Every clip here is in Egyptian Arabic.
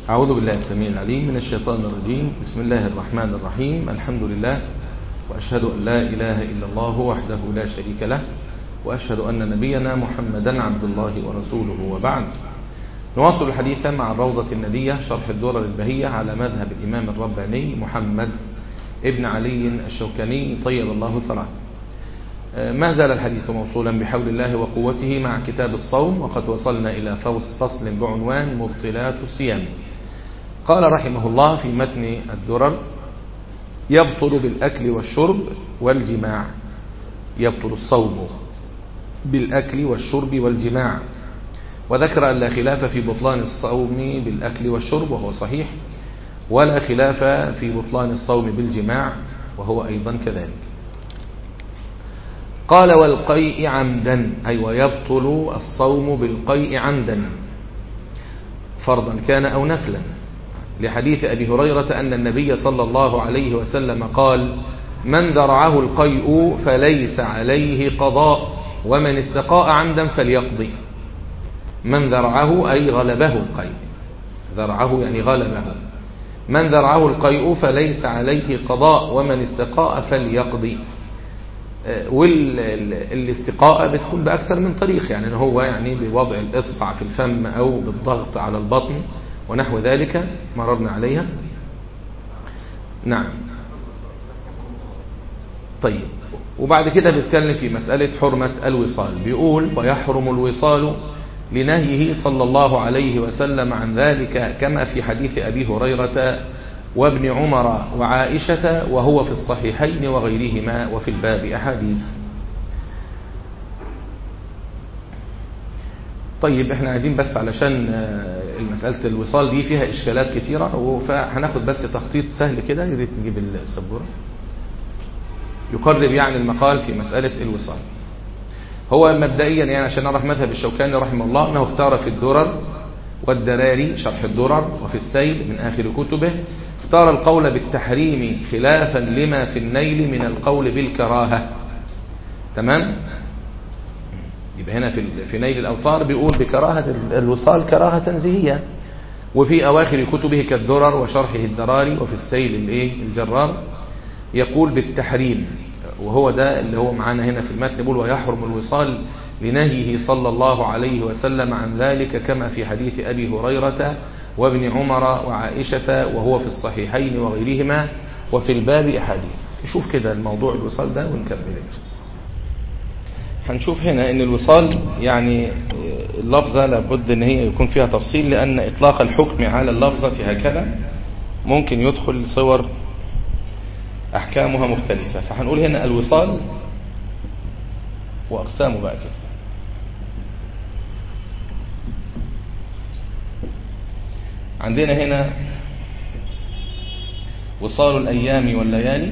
أعوذ بالله السميع العليم من الشيطان الرجيم بسم الله الرحمن الرحيم الحمد لله وأشهد أن لا إله إلا الله وحده لا شريك له وأشهد أن نبينا محمدا عبد الله ورسوله وبعد نواصل الحديث مع الروضة الندية شرح الدرر البهية على مذهب الإمام الرباني محمد ابن علي الشوكاني طيب الله ثراه ما زال الحديث موصولا بحول الله وقوته مع كتاب الصوم وقد وصلنا إلى فصل بعنوان مبطلات الصيام قال رحمه الله في متن الدرر يبطل بالأكل والشرب والجماع يبطل الصوم بالأكل والشرب والجماع وذكر أن لا خلاف في بطلان الصوم بالأكل والشرب وهو صحيح ولا خلاف في بطلان الصوم بالجماع وهو أيضا كذلك قال والقيء عمدا أي ويبطل الصوم بالقيء عمدا فرضا كان أو نفلا لحديث أبي هريرة أن النبي صلى الله عليه وسلم قال من ذرعه القيء فليس عليه قضاء ومن استقاء عمدا فليقضي من ذرعه أي غلبه القيء ذرعه يعني غلبه من ذرعه القيء فليس عليه قضاء ومن استقاء فليقضي والاستقاء بتكون بأكثر من طريق يعني هو يعني بوضع الإصبع في الفم أو بالضغط على البطن ونحو ذلك مررنا عليها نعم طيب وبعد كده بيتكلم في مسألة حرمة الوصال بيقول ويحرم الوصال لنهيه صلى الله عليه وسلم عن ذلك كما في حديث أبي هريرة وابن عمر وعائشة وهو في الصحيحين وغيرهما وفي الباب أحاديث طيب احنا عايزين بس علشان المسألة الوصال دي فيها إشكالات كثيرة فهناخد بس تخطيط سهل كده يريد نجيب السبورة يقرب يعني المقال في مسألة الوصال هو مبدئيا يعني عشان نعرف مذهب الشوكاني رحمه الله أنه اختار في الدرر والدراري شرح الدرر وفي السيل من آخر كتبه اختار القول بالتحريم خلافا لما في النيل من القول بالكراهة تمام يبقى هنا في في نيل الأوطار بيقول بكراهة الوصال كراهة تنزيهية وفي أواخر كتبه كالدرر وشرحه الدراري وفي السيل الايه الجرار يقول بالتحريم وهو ده اللي هو معانا هنا في المتن بيقول ويحرم الوصال لنهيه صلى الله عليه وسلم عن ذلك كما في حديث أبي هريرة وابن عمر وعائشة وهو في الصحيحين وغيرهما وفي الباب أحاديث نشوف كده الموضوع الوصال ده ونكمل هنشوف هنا ان الوصال يعني اللفظة لابد ان هي يكون فيها تفصيل لان اطلاق الحكم على اللفظة هكذا ممكن يدخل صور احكامها مختلفة فهنقول هنا الوصال واقسامه بقى كده عندنا هنا وصال الأيام والليالي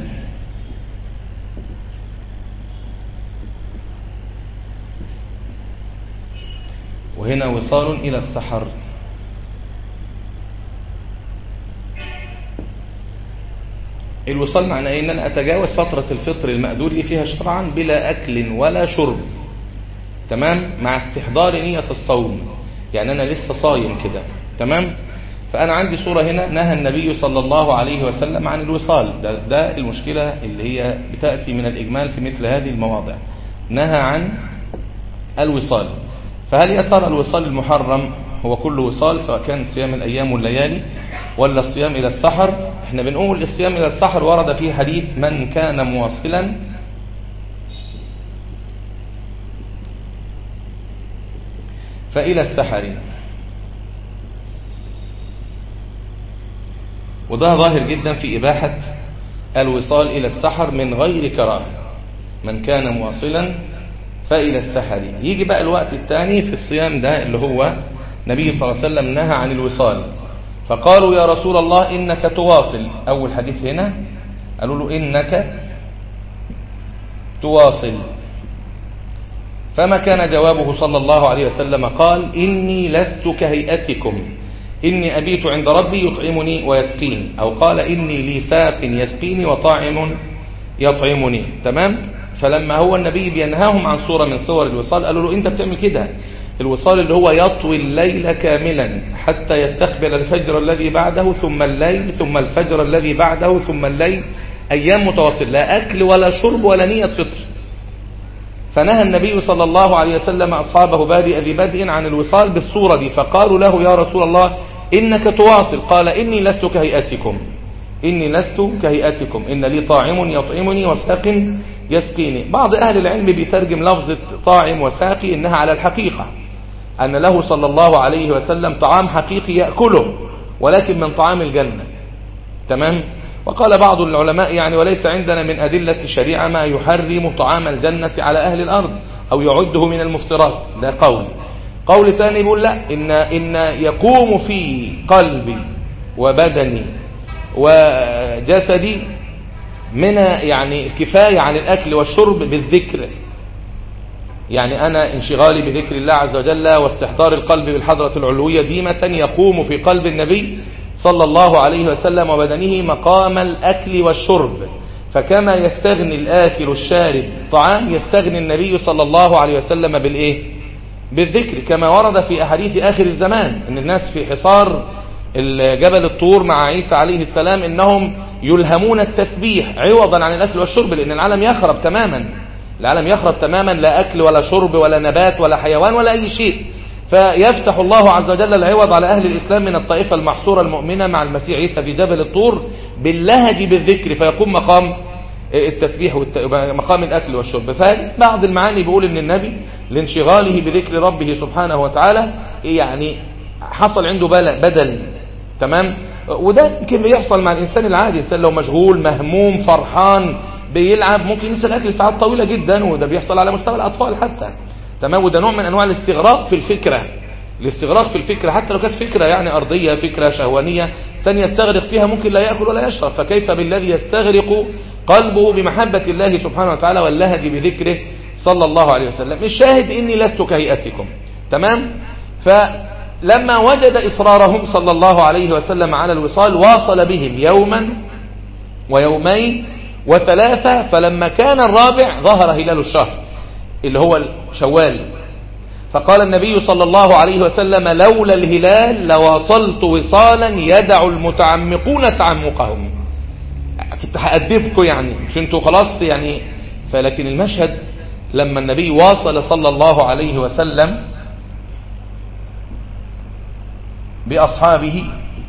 وهنا وصال إلى السحر الوصال معناه ايه ان انا اتجاوز فترة الفطر المأدور لي فيها شرعا بلا اكل ولا شرب تمام مع استحضار نية الصوم يعني انا لسه صايم كده تمام فأنا عندي صورة هنا نهى النبي صلى الله عليه وسلم عن الوصال ده, ده المشكلة اللي هي بتأتي من الإجمال في مثل هذه المواضع نهى عن الوصال فهل يا ترى الوصال المحرم هو كل وصال سواء كان صيام الأيام والليالي ولا الصيام إلى السحر احنا بنقول الصيام إلى السحر ورد فيه حديث من كان مواصلا فإلى السحر وده ظاهر جدا في إباحة الوصال إلى السحر من غير كراهة من كان مواصلا فإلى السحر يجي بقى الوقت الثاني في الصيام ده اللي هو نبي صلى الله عليه وسلم نهى عن الوصال فقالوا يا رسول الله إنك تواصل أول حديث هنا قالوا له إنك تواصل فما كان جوابه صلى الله عليه وسلم قال إني لست كهيئتكم إني أبيت عند ربي يطعمني ويسقيني أو قال إني لي ساق يسقيني وطاعم يطعمني تمام فلما هو النبي بينهاهم عن صورة من صور الوصال قالوا له أنت بتعمل كده الوصال اللي هو يطوي الليل كاملا حتى يستقبل الفجر الذي بعده ثم الليل ثم الفجر الذي بعده ثم الليل أيام متواصل لا أكل ولا شرب ولا نية فطر فنهى النبي صلى الله عليه وسلم أصحابه بادئ ذي بدء عن الوصال بالصورة دي فقالوا له يا رسول الله إنك تواصل قال إني لست كهيئتكم إني لست كهيئتكم إن لي طاعم يطعمني وساق يسقيني بعض أهل العلم بيترجم لفظة طاعم وساقي إنها على الحقيقة أن له صلى الله عليه وسلم طعام حقيقي يأكله ولكن من طعام الجنة تمام وقال بعض العلماء يعني وليس عندنا من أدلة الشريعة ما يحرم طعام الجنة على أهل الأرض أو يعده من المفترات ده قول قول ثاني يقول لا إن, إن يقوم في قلبي وبدني وجسدي من يعني الكفاية عن الأكل والشرب بالذكر يعني أنا انشغالي بذكر الله عز وجل واستحضار القلب بالحضرة العلوية ديمة يقوم في قلب النبي صلى الله عليه وسلم وبدنه مقام الأكل والشرب فكما يستغني الآكل الشارب طعام يستغني النبي صلى الله عليه وسلم بالإيه بالذكر كما ورد في أحاديث آخر الزمان أن الناس في حصار جبل الطور مع عيسى عليه السلام إنهم يلهمون التسبيح عوضا عن الأكل والشرب لأن العالم يخرب تماما العالم يخرب تماما لا أكل ولا شرب ولا نبات ولا حيوان ولا أي شيء فيفتح الله عز وجل العوض على أهل الإسلام من الطائفة المحصورة المؤمنة مع المسيح عيسى في جبل الطور باللهج بالذكر فيقوم مقام التسبيح مقام الأكل والشرب فبعض المعاني بيقول ان النبي لانشغاله بذكر ربه سبحانه وتعالى يعني حصل عنده بدل تمام وده يمكن بيحصل مع الإنسان العادي الإنسان لو مشغول مهموم فرحان بيلعب ممكن ينسى الأكل ساعات طويلة جدا وده بيحصل على مستوى الأطفال حتى تمام وده نوع من أنواع الاستغراق في الفكرة الاستغراق في الفكرة حتى لو كانت فكرة يعني أرضية فكرة شهوانية ثانية يستغرق فيها ممكن لا يأكل ولا يشرب فكيف بالذي يستغرق قلبه بمحبة الله سبحانه وتعالى واللهج بذكره صلى الله عليه وسلم الشاهد إني لست كهيئتكم تمام فلما وجد إصرارهم صلى الله عليه وسلم على الوصال واصل بهم يوما ويومين وثلاثة فلما كان الرابع ظهر هلال الشهر اللي هو شوال فقال النبي صلى الله عليه وسلم لولا الهلال لواصلت وصالا يدع المتعمقون تعمقهم كنت هأدبكم يعني مش انتوا خلاص يعني فلكن المشهد لما النبي واصل صلى الله عليه وسلم بأصحابه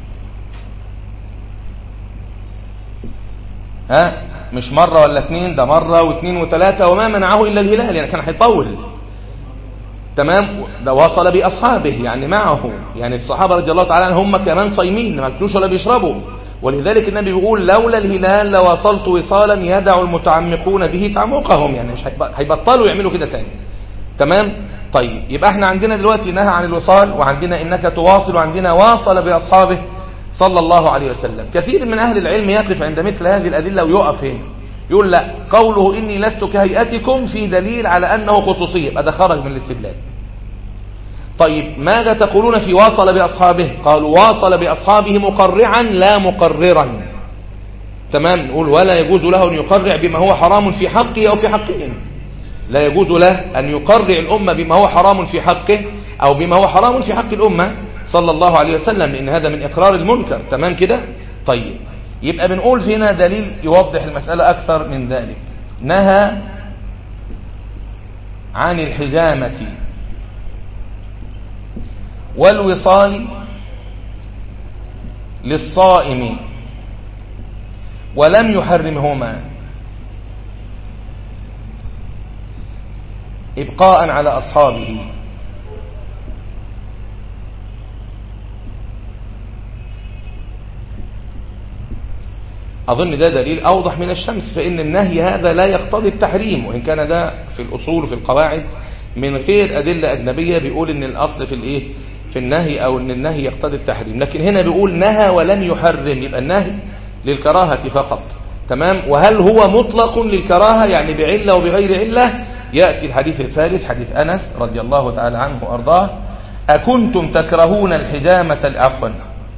ها مش مرة ولا اثنين ده مرة واثنين وثلاثة وما منعه إلا الهلال يعني كان هيطول تمام ده وصل بأصحابه يعني معه يعني الصحابة رضي الله تعالى هم كمان صايمين ما اكلوش ولا بيشربوا ولذلك النبي بيقول لولا الهلال لوصلت وصالا يدع المتعمقون به تعمقهم يعني مش هيبطلوا يعملوا كده تاني تمام طيب يبقى احنا عندنا دلوقتي نهى عن الوصال وعندنا انك تواصل وعندنا واصل باصحابه صلى الله عليه وسلم كثير من اهل العلم يقف عند مثل هذه الادله ويقف هنا يقول لا قوله اني لست كهيئتكم في دليل على انه خصوصيه يبقى ده خرج من الاستدلال طيب ماذا تقولون في واصل بأصحابه قالوا واصل بأصحابه مقرعا لا مقررا تمام نقول ولا يجوز له أن يقرع بما هو حرام في حقه أو في حقهم لا يجوز له أن يقرع الأمة بما هو حرام في حقه أو بما هو حرام في حق الأمة صلى الله عليه وسلم لأن هذا من إقرار المنكر تمام كده طيب يبقى بنقول هنا دليل يوضح المسألة أكثر من ذلك نهى عن الحجامة والوصال للصائم ولم يحرمهما إبقاء على أصحابه أظن ده دليل أوضح من الشمس فإن النهي هذا لا يقتضي التحريم وإن كان ده في الأصول وفي القواعد من غير أدلة أجنبية بيقول إن الأصل في الإيه في النهي أو إن النهي يقتضي التحريم لكن هنا بيقول نهى ولم يحرم يبقى النهي للكراهة فقط تمام وهل هو مطلق للكراهة يعني بعلة وبغير علة يأتي الحديث الثالث حديث أنس رضي الله تعالى عنه وأرضاه أكنتم تكرهون الحجامة عفوا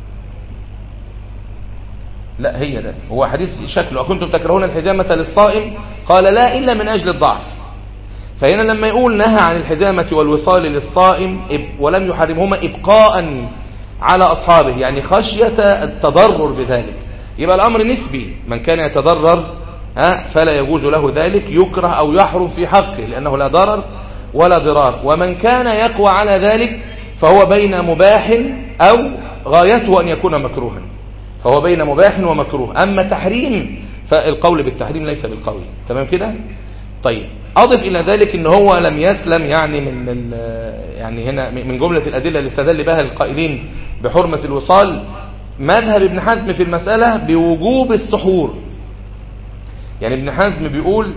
لا هي ده هو حديث شكله أكنتم تكرهون الحجامة للصائم قال لا إلا من أجل الضعف فهنا لما يقول نهى عن الحجامة والوصال للصائم ولم يحرمهما إبقاء على أصحابه يعني خشية التضرر بذلك يبقى الأمر نسبي من كان يتضرر فلا يجوز له ذلك يكره أو يحرم في حقه لأنه لا ضرر ولا ضرار ومن كان يقوى على ذلك فهو بين مباح أو غايته أن يكون مكروها فهو بين مباح ومكروه أما تحريم فالقول بالتحريم ليس بالقول تمام كده طيب أضف إلى ذلك إن هو لم يسلم يعني من يعني هنا من جملة الأدلة اللي استدل بها القائلين بحرمة الوصال مذهب ابن حزم في المسألة بوجوب السحور يعني ابن حزم بيقول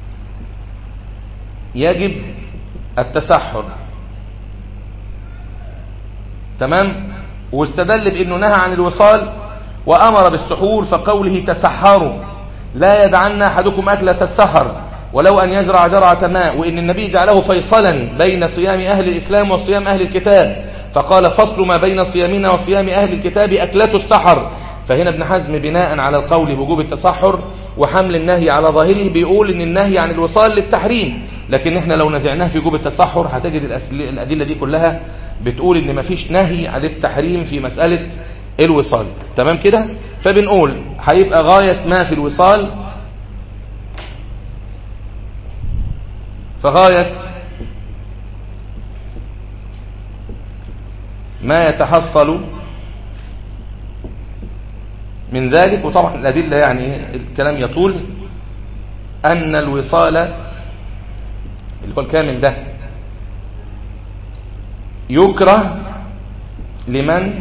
يجب التسحر تمام واستدل بأنه نهى عن الوصال وأمر بالسحور فقوله تسحروا لا يدعن أحدكم أكلة السحر ولو أن يزرع جرعة ماء وإن النبي جعله فيصلا بين صيام أهل الإسلام وصيام أهل الكتاب فقال فصل ما بين صيامنا وصيام أهل الكتاب أكلة السحر فهنا ابن حزم بناء على القول بوجوب التسحر وحمل النهي على ظاهره بيقول ان النهي عن الوصال للتحريم لكن احنا لو نزعناه في وجوب التسحر هتجد الأدلة دي كلها بتقول ان مفيش نهي عن التحريم في مسألة الوصال تمام كده فبنقول هيبقى غاية ما في الوصال فغاية ما يتحصل من ذلك وطبعا الأدلة يعني الكلام يطول أن الوصال اللي هو الكامل ده يكره لمن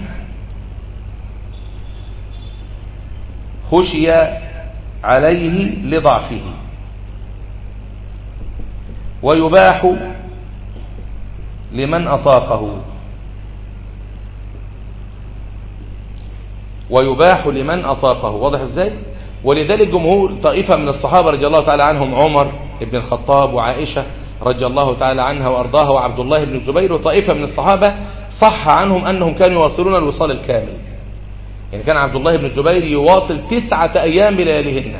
خشي عليه لضعفه ويباح لمن أطاقه ويباح لمن أطاقه واضح ازاي ولذلك جمهور طائفة من الصحابة رضي الله تعالى عنهم عمر ابن الخطاب وعائشة رضي الله تعالى عنها وأرضاها وعبد الله بن الزبير وطائفة من الصحابة صح عنهم أنهم كانوا يواصلون الوصال الكامل يعني كان عبد الله بن الزبير يواصل تسعة أيام بلياليهن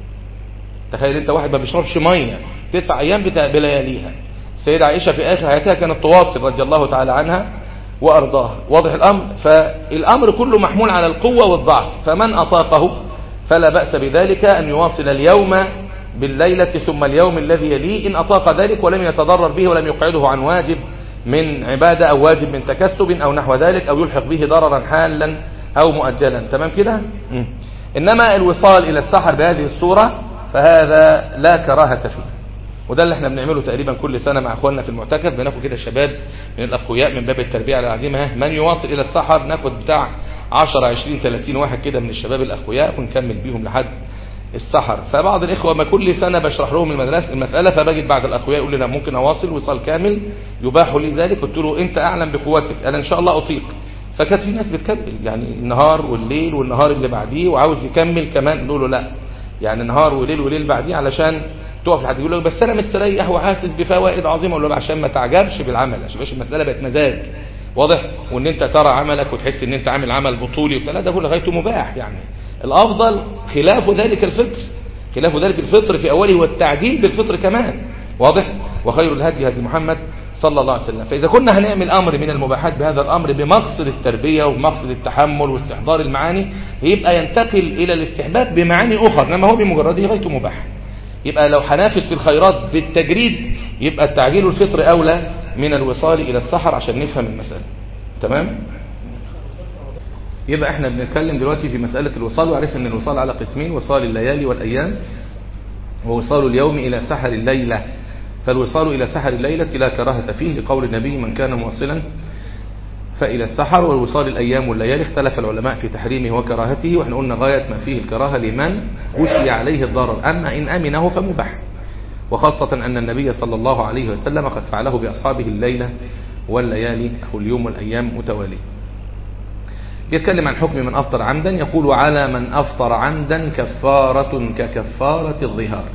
تخيل انت واحد ما بيشربش مية تسع أيام بلياليها السيدة عائشة في آخر حياتها كانت تواصل رضي الله تعالى عنها وأرضاها واضح الأمر فالأمر كله محمول على القوة والضعف فمن أطاقه فلا بأس بذلك أن يواصل اليوم بالليلة ثم اليوم الذي يليه إن أطاق ذلك ولم يتضرر به ولم يقعده عن واجب من عبادة أو واجب من تكسب أو نحو ذلك أو يلحق به ضررا حالا أو مؤجلا تمام كده إنما الوصال إلى السحر بهذه الصورة فهذا لا كراهة فيه وده اللي احنا بنعمله تقريبا كل سنة مع اخواننا في المعتكف بناخد كده شباب من الاقوياء من باب التربية على العزيمة من يواصل الى السحر ناخد بتاع 10 20 30 واحد كده من الشباب الاقوياء ونكمل بيهم لحد السحر فبعض الاخوة ما كل سنة بشرح لهم المدرسة المسألة فبجد بعض الاقوياء يقول لنا ممكن اواصل وصال كامل يباح لي ذلك قلت له انت اعلم بقوتك انا ان شاء الله اطيق فكانت في ناس بتكمل يعني النهار والليل والنهار اللي بعديه وعاوز يكمل كمان نقول له لا يعني نهار وليل وليل بعديه علشان تقف لحد يقول لك بس انا مستريح وحاسس بفوائد عظيمه اقول له عشان ما تعجبش بالعمل عشان بس المساله بقت مزاج واضح وان انت ترى عملك وتحس ان انت عامل عمل بطولي وبتاع ده كله غايته مباح يعني الافضل خلاف ذلك الفطر خلاف ذلك الفطر في اوله والتعديل بالفطر كمان واضح وخير الهدي هدي محمد صلى الله عليه وسلم فإذا كنا هنعمل أمر من المباحات بهذا الأمر بمقصد التربية ومقصد التحمل واستحضار المعاني يبقى ينتقل إلى الاستحباب بمعاني أخرى إنما هو بمجرده غايته مباح يبقى لو هنافس في الخيرات بالتجريد يبقى التعجيل الفطر أولى من الوصال إلى السحر عشان نفهم المسألة تمام يبقى احنا بنتكلم دلوقتي في مسألة الوصال وعرفنا ان الوصال على قسمين وصال الليالي والأيام ووصال اليوم إلى سحر الليلة فالوصال إلى سحر الليلة لا كراهة فيه لقول النبي من كان موصلا فإلى السحر والوصال الأيام والليالي اختلف العلماء في تحريمه وكراهته وإحنا قلنا غاية ما فيه الكراهة لمن خشي عليه الضرر أما إن أمنه فمباح وخاصة أن النبي صلى الله عليه وسلم قد فعله بأصحابه الليلة والليالي أو اليوم والأيام متوالية يتكلم عن حكم من أفطر عمدا يقول على من أفطر عمدا كفارة ككفارة الظهار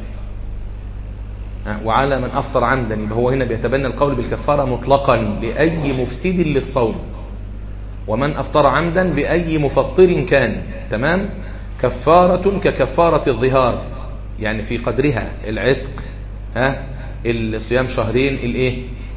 وعلى من أفطر عمدا يبقى هو هنا بيتبنى القول بالكفارة مطلقا لأي مفسد للصوم ومن أفطر عمدا بأي مفطر كان تمام كفارة ككفارة الظهار يعني في قدرها العتق ها الصيام شهرين الايه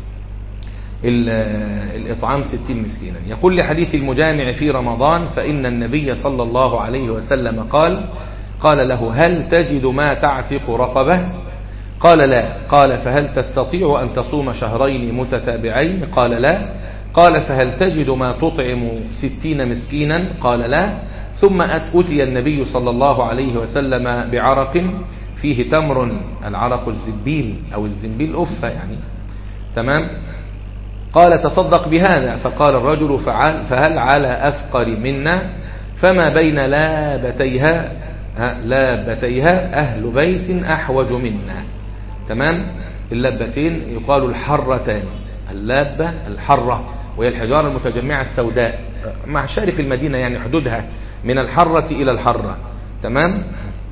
الإطعام ستين مسكينا يقول لحديث المجامع في رمضان فإن النبي صلى الله عليه وسلم قال قال له هل تجد ما تعتق رقبة قال لا قال فهل تستطيع أن تصوم شهرين متتابعين قال لا قال فهل تجد ما تطعم ستين مسكينا قال لا ثم أتي النبي صلى الله عليه وسلم بعرق فيه تمر العرق الزبيل أو الزنبيل أفة يعني تمام قال تصدق بهذا فقال الرجل فعل فهل على أفقر منا فما بين لابتيها لابتيها أهل بيت أحوج منا تمام اللابتين يقال الحرتان اللابة الحرة وهي الحجارة المتجمعة السوداء مع شارف المدينة يعني حدودها من الحرة إلى الحرة تمام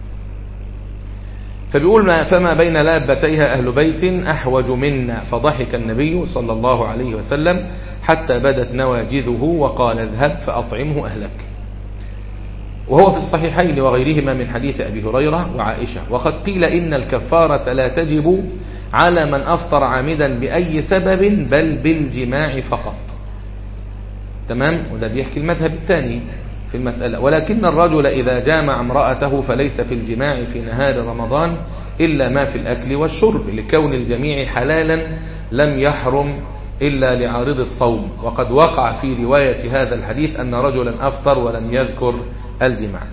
فبيقول ما فما بين لابتيها أهل بيت أحوج منا فضحك النبي صلى الله عليه وسلم حتى بدت نواجذه وقال اذهب فأطعمه أهلك وهو في الصحيحين وغيرهما من حديث أبي هريرة وعائشة وقد قيل إن الكفارة لا تجب على من أفطر عامدا بأي سبب بل بالجماع فقط تمام وده بيحكي المذهب الثاني في المسألة ولكن الرجل إذا جامع امرأته فليس في الجماع في نهار رمضان إلا ما في الأكل والشرب لكون الجميع حلالا لم يحرم إلا لعارض الصوم وقد وقع في رواية هذا الحديث أن رجلا أفطر ولم يذكر الجماع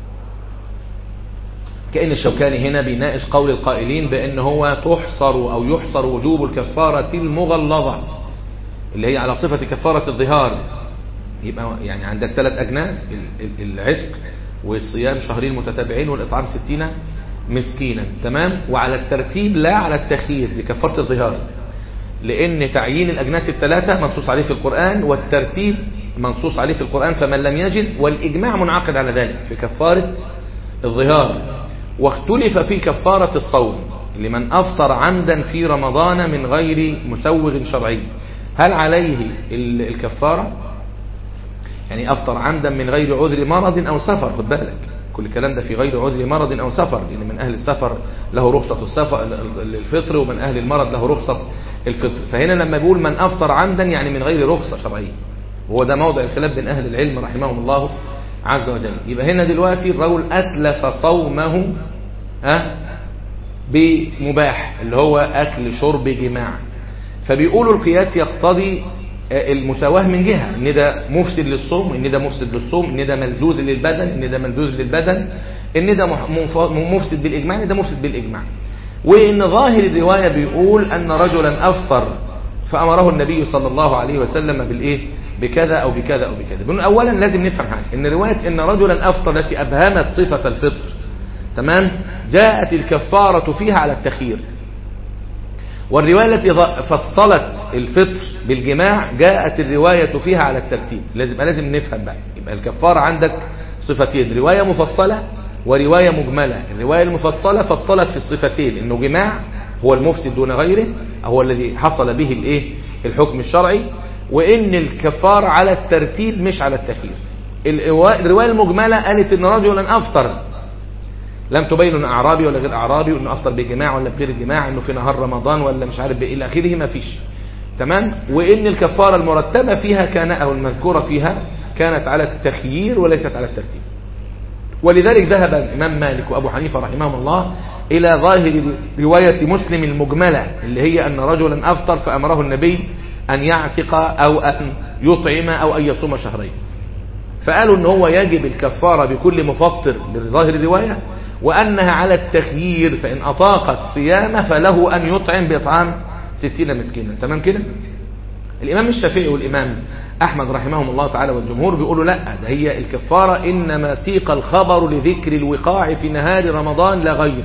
كأن الشوكاني هنا بيناقش قول القائلين بأن هو تحصر أو يحصر وجوب الكفارة المغلظة اللي هي على صفة كفارة الظهار يبقى يعني عندك ثلاث أجناس العتق والصيام شهرين متتابعين والإطعام ستين مسكينا تمام وعلى الترتيب لا على التخيير لكفارة الظهار لأن تعيين الأجناس الثلاثة منصوص عليه في القرآن والترتيب منصوص عليه في القرآن فمن لم يجد والإجماع منعقد على ذلك في كفارة الظهار واختلف في كفارة الصوم لمن أفطر عمدا في رمضان من غير مسوغ شرعي هل عليه الكفارة يعني أفطر عمدا من غير عذر مرض أو سفر خد بالك كل الكلام ده في غير عذر مرض أو سفر لأن من أهل السفر له رخصة السفر الفطر ومن أهل المرض له رخصة الفطر فهنا لما بيقول من أفطر عمدا يعني من غير رخصة شرعية وهو ده موضع الخلاف بين أهل العلم رحمهم الله عز وجل يبقى هنا دلوقتي الرجل أتلف صومه ها بمباح اللي هو أكل شرب جماع فبيقولوا القياس يقتضي المساواة من جهة ان ده مفسد للصوم ان ده مفسد للصوم ان ده ملزوز للبدن ان ده ملزوز للبدن ان ده مفسد بالإجماع ان ده مفسد بالإجماع وان ظاهر الرواية بيقول ان رجلا أفطر فأمره النبي صلى الله عليه وسلم بالإيه بكذا أو بكذا أو بكذا بنقول أولا لازم نفهم حاجة ان رواية ان رجلا أفطر التي أبهمت صفة الفطر تمام جاءت الكفارة فيها على التخيير والرواية التي فصلت الفطر بالجماع جاءت الرواية فيها على الترتيب لازم لازم نفهم بقى يبقى الكفارة عندك صفتين رواية مفصلة ورواية مجملة الرواية المفصلة فصلت في الصفتين انه جماع هو المفسد دون غيره هو الذي حصل به الايه الحكم الشرعي وان الكفارة على الترتيب مش على التخيير الرواية المجملة قالت ان رجلا افطر لم تبين انه اعرابي ولا غير اعرابي وانه افطر بجماع ولا بغير جماع انه في نهار رمضان ولا مش عارف بايه الى اخره ما فيش تمام وان الكفاره المرتبه فيها كان او المذكوره فيها كانت على التخيير وليست على الترتيب ولذلك ذهب الامام مالك وابو حنيفه رحمهم الله الى ظاهر روايه مسلم المجمله اللي هي ان رجلا افطر فامره النبي ان يعتق او ان يطعم او ان يصوم شهرين فقالوا ان هو يجب الكفاره بكل مفطر بظاهر الروايه وأنها على التخيير فإن أطاقت صيامه فله أن يطعم بإطعام ستين مسكينا تمام كده الإمام الشافعي والإمام أحمد رحمهم الله تعالى والجمهور بيقولوا لا ده هي الكفارة إنما سيق الخبر لذكر الوقاع في نهار رمضان لا غير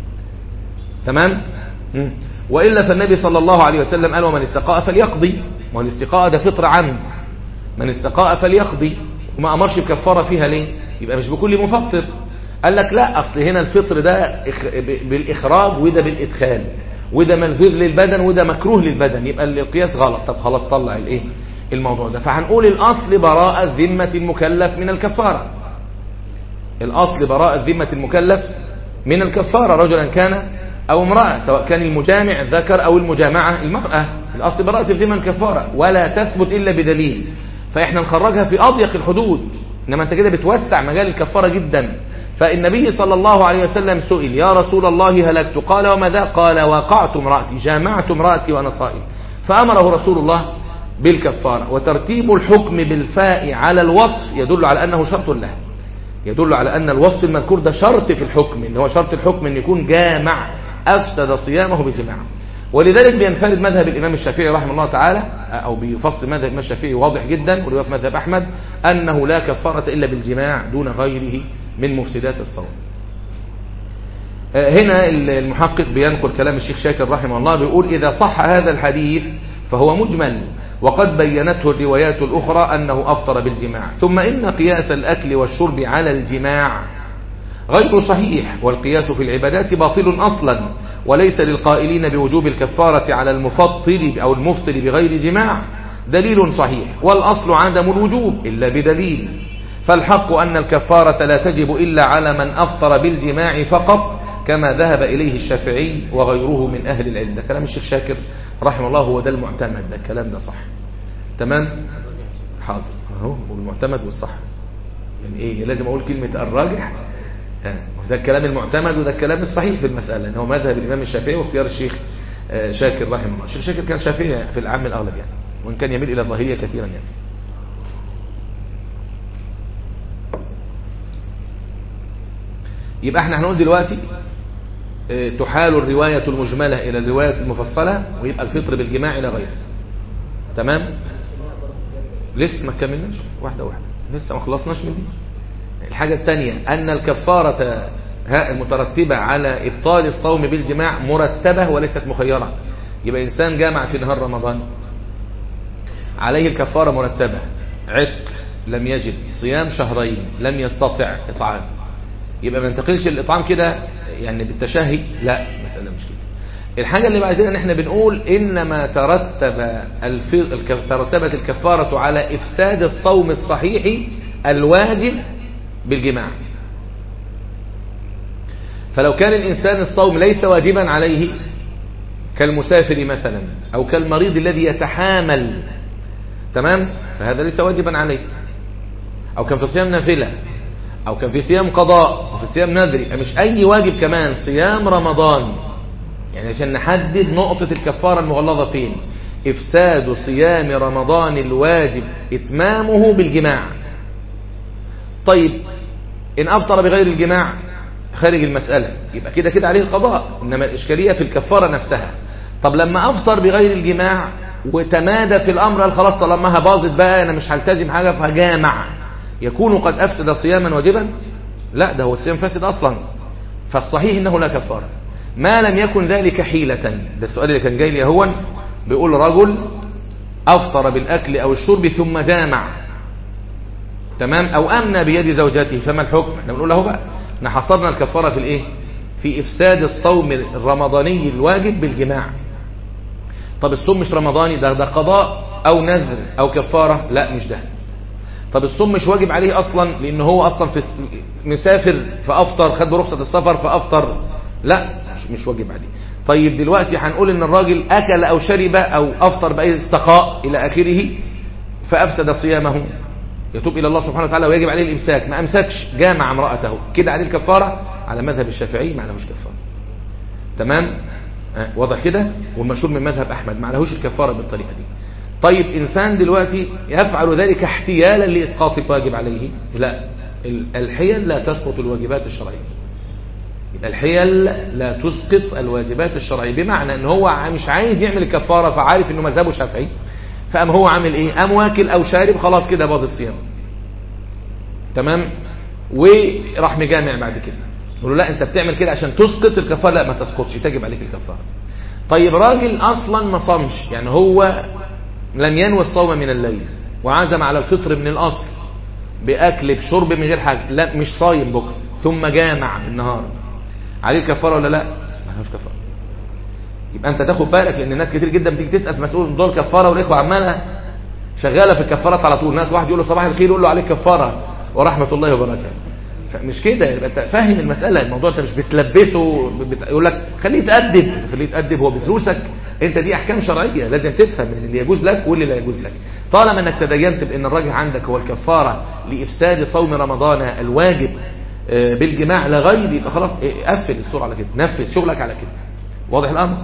تمام وإلا فالنبي صلى الله عليه وسلم قال ومن استقاء فليقضي والاستقاء ده فطر عمد من استقاء فليقضي وما أمرش بكفارة فيها ليه يبقى مش بكل مفطر قال لك لا أصل هنا الفطر ده بالإخراج وده بالإدخال وده منفذ للبدن وده مكروه للبدن يبقى القياس غلط طب خلاص طلع الايه الموضوع ده فهنقول الأصل براءة ذمة المكلف من الكفارة الأصل براءة ذمة المكلف من الكفارة رجلا كان أو امرأة سواء كان المجامع ذكر أو المجامعة المرأة الأصل براءة الذمم كفارة ولا تثبت إلا بدليل فإحنا نخرجها في أضيق الحدود إنما أنت كده بتوسع مجال الكفارة جدا فالنبي صلى الله عليه وسلم سئل يا رسول الله هلكت قال وماذا قال وقعت امرأتي جامعت امرأتي وأنا صائم فأمره رسول الله بالكفارة وترتيب الحكم بالفاء على الوصف يدل على أنه شرط له يدل على أن الوصف المذكور ده شرط في الحكم إن هو شرط الحكم أن يكون جامع أفسد صيامه بجماع ولذلك بينفرد مذهب الإمام الشافعي رحمه الله تعالى أو بيفصل مذهب الإمام الشافعي واضح جدا ورواية مذهب أحمد أنه لا كفارة إلا بالجماع دون غيره من مفسدات الصوم هنا المحقق بينقل كلام الشيخ شاكر رحمه الله بيقول إذا صح هذا الحديث فهو مجمل وقد بينته الروايات الأخرى أنه أفطر بالجماع ثم إن قياس الأكل والشرب على الجماع غير صحيح والقياس في العبادات باطل أصلا وليس للقائلين بوجوب الكفارة على المفطر أو المفطر بغير جماع دليل صحيح والأصل عدم الوجوب إلا بدليل فالحق أن الكفارة لا تجب إلا على من أفطر بالجماع فقط كما ذهب إليه الشافعي وغيره من أهل العلم ده كلام الشيخ شاكر رحمه الله هو ده المعتمد ده الكلام ده صح تمام حاضر اهو والمعتمد والصح يعني ايه لازم اقول كلمة الراجح ده الكلام المعتمد وده الكلام الصحيح في المسألة ان هو مذهب الامام الشافعي واختيار الشيخ شاكر رحمه الله الشيخ شاكر كان شافعي في العام الاغلب يعني وان كان يميل الى الظاهرية كثيرا يعني يبقى احنا هنقول دلوقتي تحال الرواية المجملة إلى الرواية المفصلة ويبقى الفطر بالجماع إلى غيره تمام لسه ما كملناش واحدة واحدة لسه ما خلصناش من دي الحاجة الثانية أن الكفارة المترتبة على إبطال الصوم بالجماع مرتبة وليست مخيرة يبقى إنسان جامع في نهار رمضان عليه الكفارة مرتبة عتق لم يجد صيام شهرين لم يستطع إطعام يبقى ما ننتقلش الإطعام كده يعني بالتشهي لا مسألة مش كده الحاجة اللي بعد كده ان احنا بنقول انما ترتب الف... ترتبت الكفارة على افساد الصوم الصحيح الواجب بالجماع فلو كان الانسان الصوم ليس واجبا عليه كالمسافر مثلا او كالمريض الذي يتحامل تمام فهذا ليس واجبا عليه او كان في صيام نافله او كان في صيام قضاء وفي صيام نذري مش اي واجب كمان صيام رمضان يعني عشان نحدد نقطة الكفارة المغلظة فين افساد صيام رمضان الواجب اتمامه بالجماع طيب ان ابطر بغير الجماع خارج المسألة يبقى كده كده عليه القضاء انما الاشكالية في الكفارة نفسها طب لما افطر بغير الجماع وتمادى في الامر قال خلاص طالما باظت بقى انا مش هلتزم حاجة فهجامع يكون قد أفسد صياما واجبا لا ده هو الصيام فاسد أصلا فالصحيح إنه لا كفارة ما لم يكن ذلك حيلة ده السؤال اللي كان جاي لي هو بيقول رجل أفطر بالأكل أو الشرب ثم جامع تمام أو أمنى بيد زوجته فما الحكم احنا بنقول له بقى احنا حصرنا الكفارة في الإيه في إفساد الصوم الرمضاني الواجب بالجماع طب الصوم مش رمضاني ده ده قضاء أو نذر أو كفارة لا مش ده طب الصوم مش واجب عليه اصلا لان هو اصلا في مسافر فافطر خد رخصة السفر فافطر لا مش, مش واجب عليه طيب دلوقتي هنقول ان الراجل اكل او شرب او افطر باي استقاء الى اخره فافسد صيامه يتوب الى الله سبحانه وتعالى ويجب عليه الامساك ما امسكش جامع امراته كده عليه الكفاره على مذهب الشافعي ما عليهوش كفاره تمام آه واضح كده والمشهور من مذهب احمد ما عليهوش الكفاره بالطريقه دي طيب إنسان دلوقتي يفعل ذلك احتيالا لإسقاط الواجب عليه لا الحيل لا تسقط الواجبات الشرعية الحيل لا تسقط الواجبات الشرعية بمعنى ان هو مش عايز يعمل الكفارة فعارف انه مذهبه شافعي فقام هو عامل ايه قام واكل او شارب خلاص كده باظ الصيام تمام وراح مجامع بعد كده يقول له لا انت بتعمل كده عشان تسقط الكفارة لا ما تسقطش تجب عليك الكفارة طيب راجل اصلا ما صامش يعني هو لم ينوي الصوم من الليل وعزم على الفطر من الأصل بأكل بشرب من غير حاجة لا مش صايم بكرة ثم جامع بالنهار عليه كفارة ولا لا ما لهوش كفارة يبقى انت تاخد بالك لان الناس كتير جدا بتيجي تسال مسؤول دول كفاره والاخوه عماله شغاله في الكفارات على طول ناس واحد يقول له صباح الخير يقول له عليك كفاره ورحمه الله وبركاته مش كده يبقى انت فاهم المساله الموضوع انت مش بتلبسه بت... يقول لك خليه يتادب خليه يتادب هو بفلوسك انت دي احكام شرعيه لازم تفهم اللي يجوز لك واللي لا يجوز لك طالما انك تدينت بان الراجح عندك هو الكفاره لافساد صوم رمضان الواجب بالجماع لغير يبقى خلاص قفل الصوره على كده نفذ شغلك على كده واضح الامر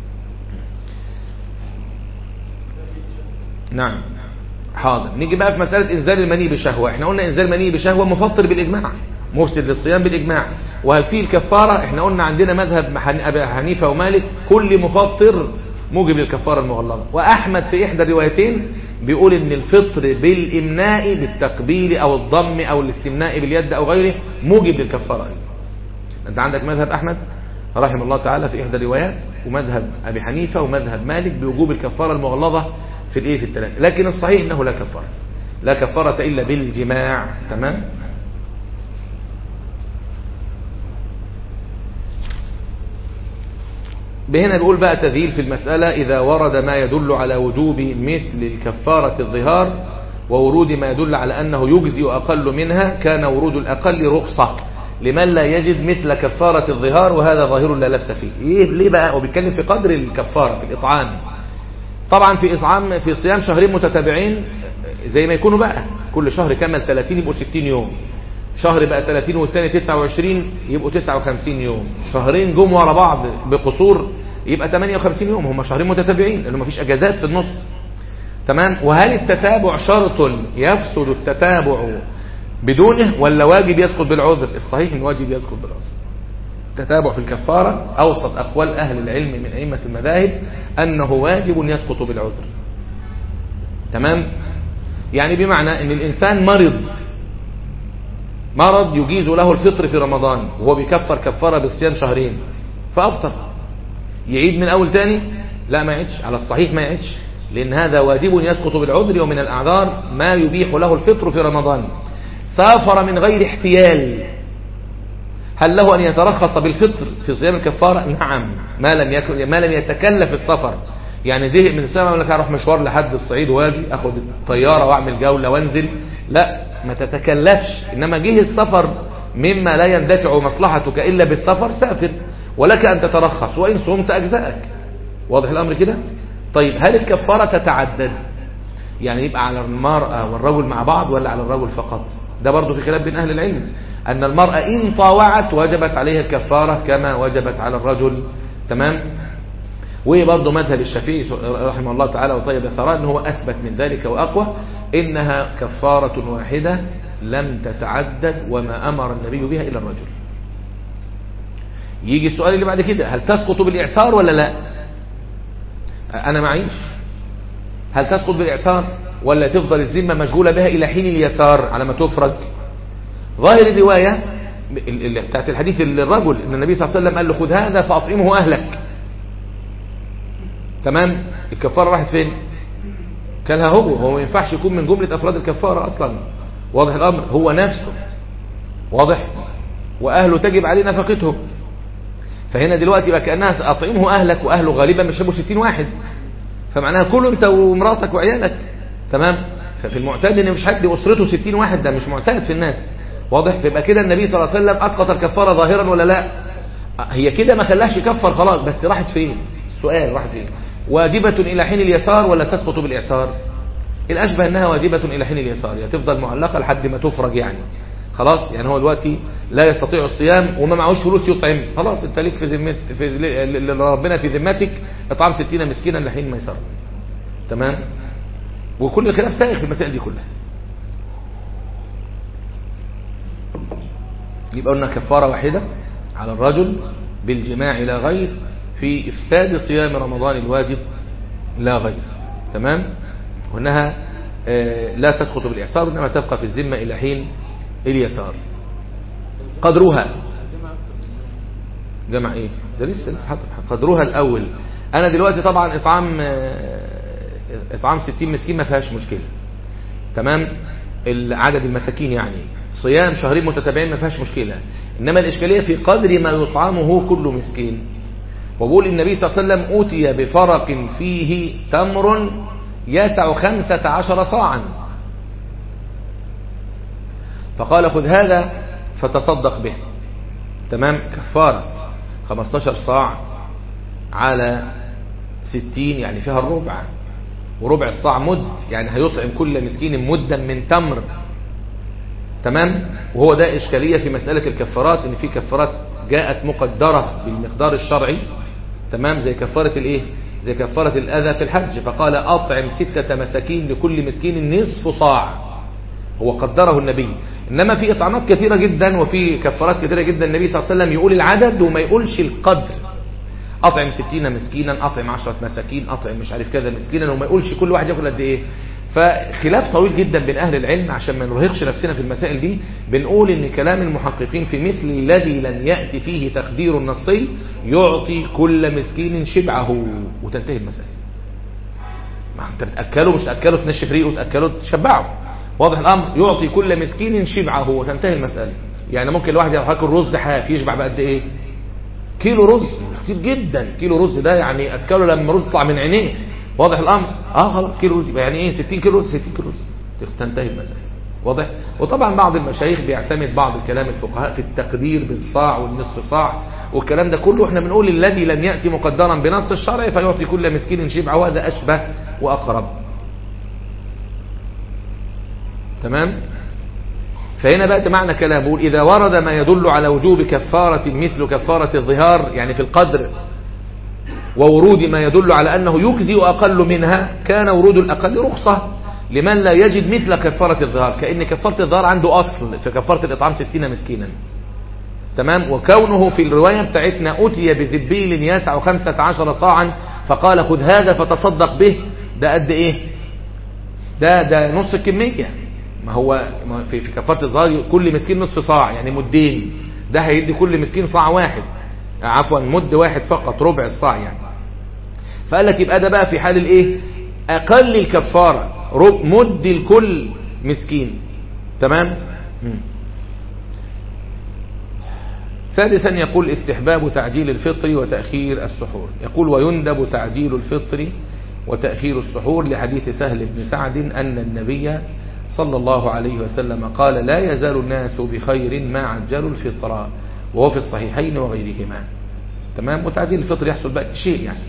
نعم حاضر نيجي بقى في مسألة إنزال المني بشهوة احنا قلنا إنزال المني بشهوة مفطر بالإجماع مفسد للصيام بالإجماع وهل فيه الكفارة احنا قلنا عندنا مذهب أبي حنيفة ومالك كل مفطر موجب للكفارة المغلظة وأحمد في إحدى الروايتين بيقول إن الفطر بالإمناء بالتقبيل أو الضم أو الاستمناء باليد أو غيره موجب للكفارة أنت عندك مذهب أحمد رحمه الله تعالى في إحدى الروايات ومذهب أبي حنيفة ومذهب مالك بوجوب الكفارة المغلظة في الايه في الثلاثه لكن الصحيح انه لا كفاره لا كفاره الا بالجماع تمام بهنا بيقول بقى تذييل في المسألة إذا ورد ما يدل على وجوب مثل الكفارة الظهار وورود ما يدل على أنه يجزي أقل منها كان ورود الأقل رخصة لمن لا يجد مثل كفارة الظهار وهذا ظاهر لا لبس فيه إيه ليه بقى وبيتكلم في قدر الكفارة في الإطعام طبعا في إطعام في صيام شهرين متتابعين زي ما يكونوا بقى كل شهر كمل 30 يبقوا 60 يوم شهر بقى 30 والثاني 29 يبقوا 59 يوم شهرين جم ورا بعض بقصور يبقى 58 يوم هم شهرين متتابعين لانه مفيش اجازات في النص تمام وهل التتابع شرط يفسد التتابع بدونه ولا واجب يسقط بالعذر الصحيح ان واجب يسقط بالعذر التتابع في الكفارة أوسط أقوال أهل العلم من أئمة المذاهب أنه واجب يسقط بالعذر تمام يعني بمعنى أن الإنسان مرض مرض يجيز له الفطر في رمضان وهو بيكفر كفارة بالصيام شهرين فأفطر يعيد من أول تاني لا ما يعيدش على الصحيح ما يعيدش لأن هذا واجب يسقط بالعذر ومن الأعذار ما يبيح له الفطر في رمضان سافر من غير احتيال هل له أن يترخص بالفطر في صيام الكفارة نعم ما لم يكن ما لم يتكلف السفر يعني زهق من السفر يقول لك هروح مشوار لحد الصعيد واجي اخد الطياره واعمل جوله وانزل لا ما تتكلفش انما جه السفر مما لا يندفع مصلحتك الا بالسفر سافر ولك ان تترخص وان صمت اجزاءك واضح الامر كده طيب هل الكفاره تتعدد يعني يبقى على المراه والرجل مع بعض ولا على الرجل فقط ده برضه في خلاف بين اهل العلم أن المرأة إن طاوعت وجبت عليها الكفارة كما وجبت على الرجل تمام وبرضه مذهب الشافعي رحمه الله تعالى وطيب الثراء ان هو أثبت من ذلك وأقوى إنها كفارة واحدة لم تتعدد وما أمر النبي بها إلى الرجل يجي السؤال اللي بعد كده هل تسقط بالإعسار ولا لا أنا معيش هل تسقط بالإعسار ولا تفضل الذمة مشغولة بها إلى حين اليسار على ما تفرج ظاهر الرواية بتاعت الحديث للرجل ان النبي صلى الله عليه وسلم قال له خذ هذا فاطعمه اهلك تمام الكفارة راحت فين كلها هو هو ما ينفعش يكون من جملة افراد الكفارة اصلا واضح الامر هو نفسه واضح واهله تجب عليه نفقتهم فهنا دلوقتي بقى كانها اطعمه اهلك واهله غالبا مش هيبقوا 60 واحد فمعناها كل انت ومراتك وعيالك تمام ففي المعتاد ان مش حد اسرته 60 واحد ده مش معتاد في الناس واضح يبقى كده النبي صلى الله عليه وسلم اسقط الكفاره ظاهرا ولا لا هي كده ما خلاش يكفر خلاص بس راحت فين السؤال راحت فين واجبة الى حين اليسار ولا تسقط بالاعسار الاشبه انها واجبة الى حين اليسار يعني تفضل معلقة لحد ما تفرج يعني خلاص يعني هو دلوقتي لا يستطيع الصيام وما معهوش فلوس يطعم خلاص انت ليك في ذمت في ربنا في ذمتك اطعام 60 مسكينا لحين ما يسر تمام وكل الخلاف سائغ في المسائل دي كلها يبقى قلنا كفارة واحدة على الرجل بالجماع لا غير في إفساد صيام رمضان الواجب لا غير تمام وأنها لا تسقط بالإعصار وإنما تبقى في الذمة إلى حين اليسار قدرها جمع ايه ده لسه لسه قدرها الأول أنا دلوقتي طبعا إطعام إطعام 60 مسكين ما فيهاش مشكلة تمام عدد المساكين يعني صيام شهرين متتابعين ما فيهاش مشكلة إنما الإشكالية في قدر ما يطعمه كل مسكين وبقول النبي صلى الله عليه وسلم أوتي بفرق فيه تمر يسع خمسة عشر صاعا فقال خذ هذا فتصدق به تمام كفارة 15 صاع على 60 يعني فيها الربع وربع الصاع مد يعني هيطعم كل مسكين مدا من تمر تمام وهو ده إشكالية في مسألة الكفارات إن في كفارات جاءت مقدرة بالمقدار الشرعي تمام زي كفارة الإيه زي كفارة الأذى في الحج فقال أطعم ستة مساكين لكل مسكين نصف صاع هو قدره النبي إنما في إطعامات كثيرة جدا وفي كفارات كثيرة جدا النبي صلى الله عليه وسلم يقول العدد وما يقولش القدر أطعم ستين مسكينا أطعم عشرة مساكين أطعم مش عارف كذا مسكينا وما يقولش كل واحد ياكل قد إيه فخلاف طويل جدا بين أهل العلم عشان ما نرهقش نفسنا في المسائل دي بنقول إن كلام المحققين في مثل الذي لم يأتي فيه تقدير النصي يعطي كل مسكين شبعه وتنتهي المسائل ما انت بتأكله مش تأكله تنشف ريقه تأكله تشبعه واضح الأمر يعطي كل مسكين شبعه وتنتهي المسألة يعني ممكن الواحد ياكل رز حاف يشبع بقد ايه كيلو رز كتير جدا كيلو رز ده يعني اكله لما رز يطلع من عينيه واضح الامر اه خلاص كيلو رز يبقى يعني ايه 60 كيلو رز 60 كيلو رز تنتهي المسألة واضح وطبعا بعض المشايخ بيعتمد بعض كلام الفقهاء في التقدير بالصاع والنصف صاع والكلام ده كله احنا بنقول الذي لم يأتي مقدرا بنص الشرع فيعطي كل مسكين شبع وهذا أشبه وأقرب تمام فهنا بقى معنى كلام بقول إذا ورد ما يدل على وجوب كفارة مثل كفارة الظهار يعني في القدر وورود ما يدل على أنه يجزي أقل منها كان ورود الأقل رخصة لمن لا يجد مثل كفارة الظهار كأن كفارة الظهار عنده أصل في كفارة الإطعام ستين مسكينا تمام وكونه في الرواية بتاعتنا أتي بزبيل يسع خمسة عشر صاعا فقال خذ هذا فتصدق به ده قد إيه ده ده نص الكمية ما هو في في كفاره الظهر كل مسكين نصف صاع يعني مدين ده هيدي كل مسكين صاع واحد عفوا مد واحد فقط ربع الصاع يعني فقال لك يبقى ده بقى في حال الايه اقل الكفاره مد الكل مسكين تمام ثالثا يقول استحباب تعجيل الفطر وتأخير السحور يقول ويندب تعجيل الفطر وتأخير السحور لحديث سهل بن سعد أن النبي صلى الله عليه وسلم قال لا يزال الناس بخير ما عجلوا الفطر وهو في الصحيحين وغيرهما تمام وتعجيل الفطر يحصل بقى شيء يعني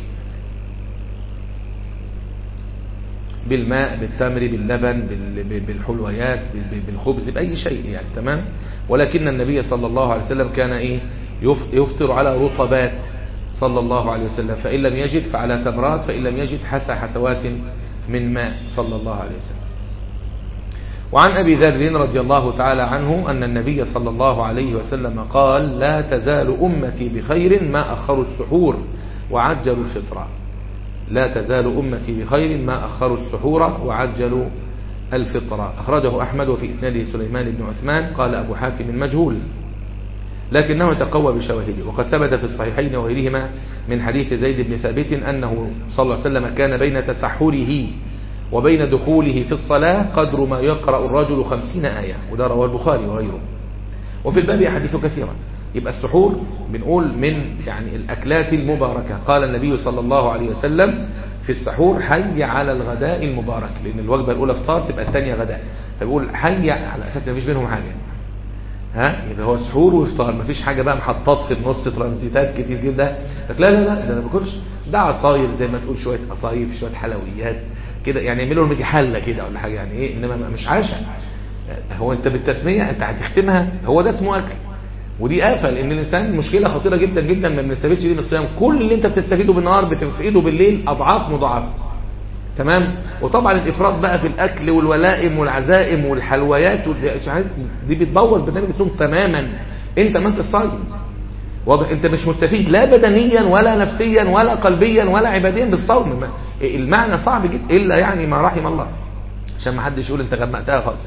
بالماء بالتمر باللبن بالحلويات بالخبز بأي شيء يعني تمام ولكن النبي صلى الله عليه وسلم كان ايه يفطر على رطبات صلى الله عليه وسلم فإن لم يجد فعلى تمرات فإن لم يجد حسى حسوات من ماء صلى الله عليه وسلم وعن أبي ذر رضي الله تعالى عنه أن النبي صلى الله عليه وسلم قال لا تزال أمتي بخير ما أخروا السحور وعجلوا الفطر لا تزال أمتي بخير ما أخروا السحور وعجلوا الفطر أخرجه أحمد وفي إسناده سليمان بن عثمان قال أبو حاتم مجهول لكنه تقوى بشواهده وقد ثبت في الصحيحين وغيرهما من حديث زيد بن ثابت أنه صلى الله عليه وسلم كان بين تسحره وبين دخوله في الصلاة قدر ما يقرأ الرجل خمسين آية وده رواه البخاري وغيره وفي الباب أحاديث كثيرة يبقى السحور بنقول من يعني الأكلات المباركة قال النبي صلى الله عليه وسلم في السحور حي على الغداء المبارك لأن الوجبة الأولى فطار تبقى الثانية غداء فبيقول حي على أساس ما فيش بينهم حاجة ها يبقى هو سحور وافطار مفيش حاجة بقى محطات في النص ترانزيتات كتير جدا لك لا لا لا ده انا ما باكلش ده عصاير زي ما تقول شوية قطايف شوية حلويات كده يعني يعملوا لهم حله كده ولا حاجه يعني ايه انما مش عشاء هو انت بالتسميه انت هتختمها هو ده اسمه اكل ودي آفة لأن الإنسان مشكلة خطيرة جدا جدا ما بنستفيدش دي من الصيام كل اللي أنت بتستفيده بالنهار بتفقده بالليل أضعاف مضاعفة تمام وطبعا الإفراط بقى في الأكل والولائم والعزائم والحلويات دي بتبوظ برنامج الصوم تماما أنت ما أنت صايم واضح انت مش مستفيد لا بدنيا ولا نفسيا ولا قلبيا ولا عباديا بالصوم المعنى صعب جدا الا يعني ما رحم الله عشان ما حدش يقول انت غمقتها خالص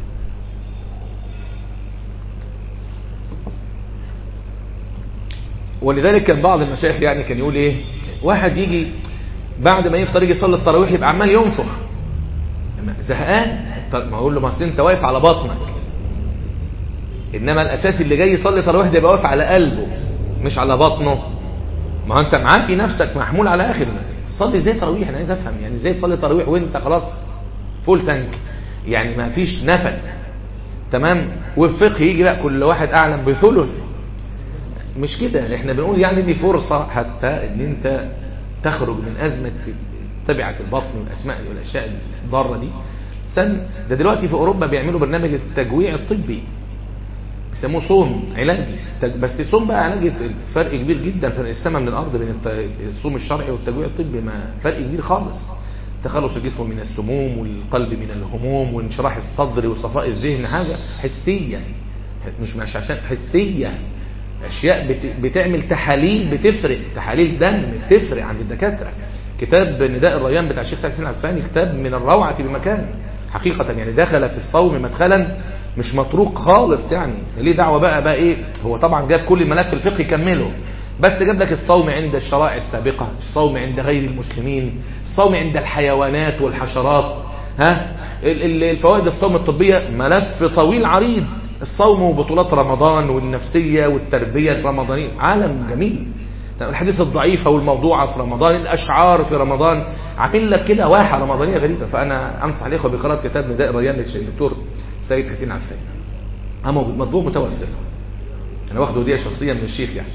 ولذلك كان بعض المشايخ يعني كان يقول ايه واحد يجي بعد ما يفطر يجي يصلي التراويح يبقى عمال ينفخ زهقان ما اقول له ما انت واقف على بطنك انما الاساس اللي جاي يصلي تراويح ده يبقى واقف على قلبه مش على بطنه ما هو انت معبي نفسك محمول على اخر تصلي ازاي تراويح انا عايز افهم يعني ازاي تصلي تراويح وانت خلاص فول تانك يعني ما فيش نفس تمام والفقه يجي بقى كل واحد اعلم بثلث مش كده احنا بنقول يعني دي فرصة حتى ان انت تخرج من ازمة تبعة البطن والاسماء والاشياء الضارة دي سن ده دلوقتي في اوروبا بيعملوا برنامج التجويع الطبي بيسموه صوم علاجي بس الصوم بقى علاجي فرق كبير جدا فرق السماء من الارض بين الصوم الشرعي والتجويع الطبي ما فرق كبير خالص تخلص الجسم من السموم والقلب من الهموم وانشراح الصدر وصفاء الذهن حاجة حسية مش مش عشان حسية اشياء بتعمل تحاليل بتفرق تحاليل دم بتفرق عند الدكاترة كتاب نداء الريان بتاع الشيخ سعد حسين العفاني كتاب من الروعة بمكان حقيقة يعني دخل في الصوم مدخلا مش مطروق خالص يعني ليه دعوة بقى بقى ايه هو طبعا جاب كل الملف الفقهي كمله بس جاب لك الصوم عند الشرائع السابقة الصوم عند غير المسلمين الصوم عند الحيوانات والحشرات ها الفوائد الصوم الطبية ملف طويل عريض الصوم وبطولات رمضان والنفسية والتربية الرمضانية عالم جميل الحديث الضعيفة والموضوعة في رمضان الأشعار في رمضان عامل لك كده واحة رمضانية غريبة فأنا أنصح الإخوة بقراءة كتاب نداء الريان للدكتور سيد حسين عفان أما مطبوع متوفر أنا واخده هدية شخصية من الشيخ يعني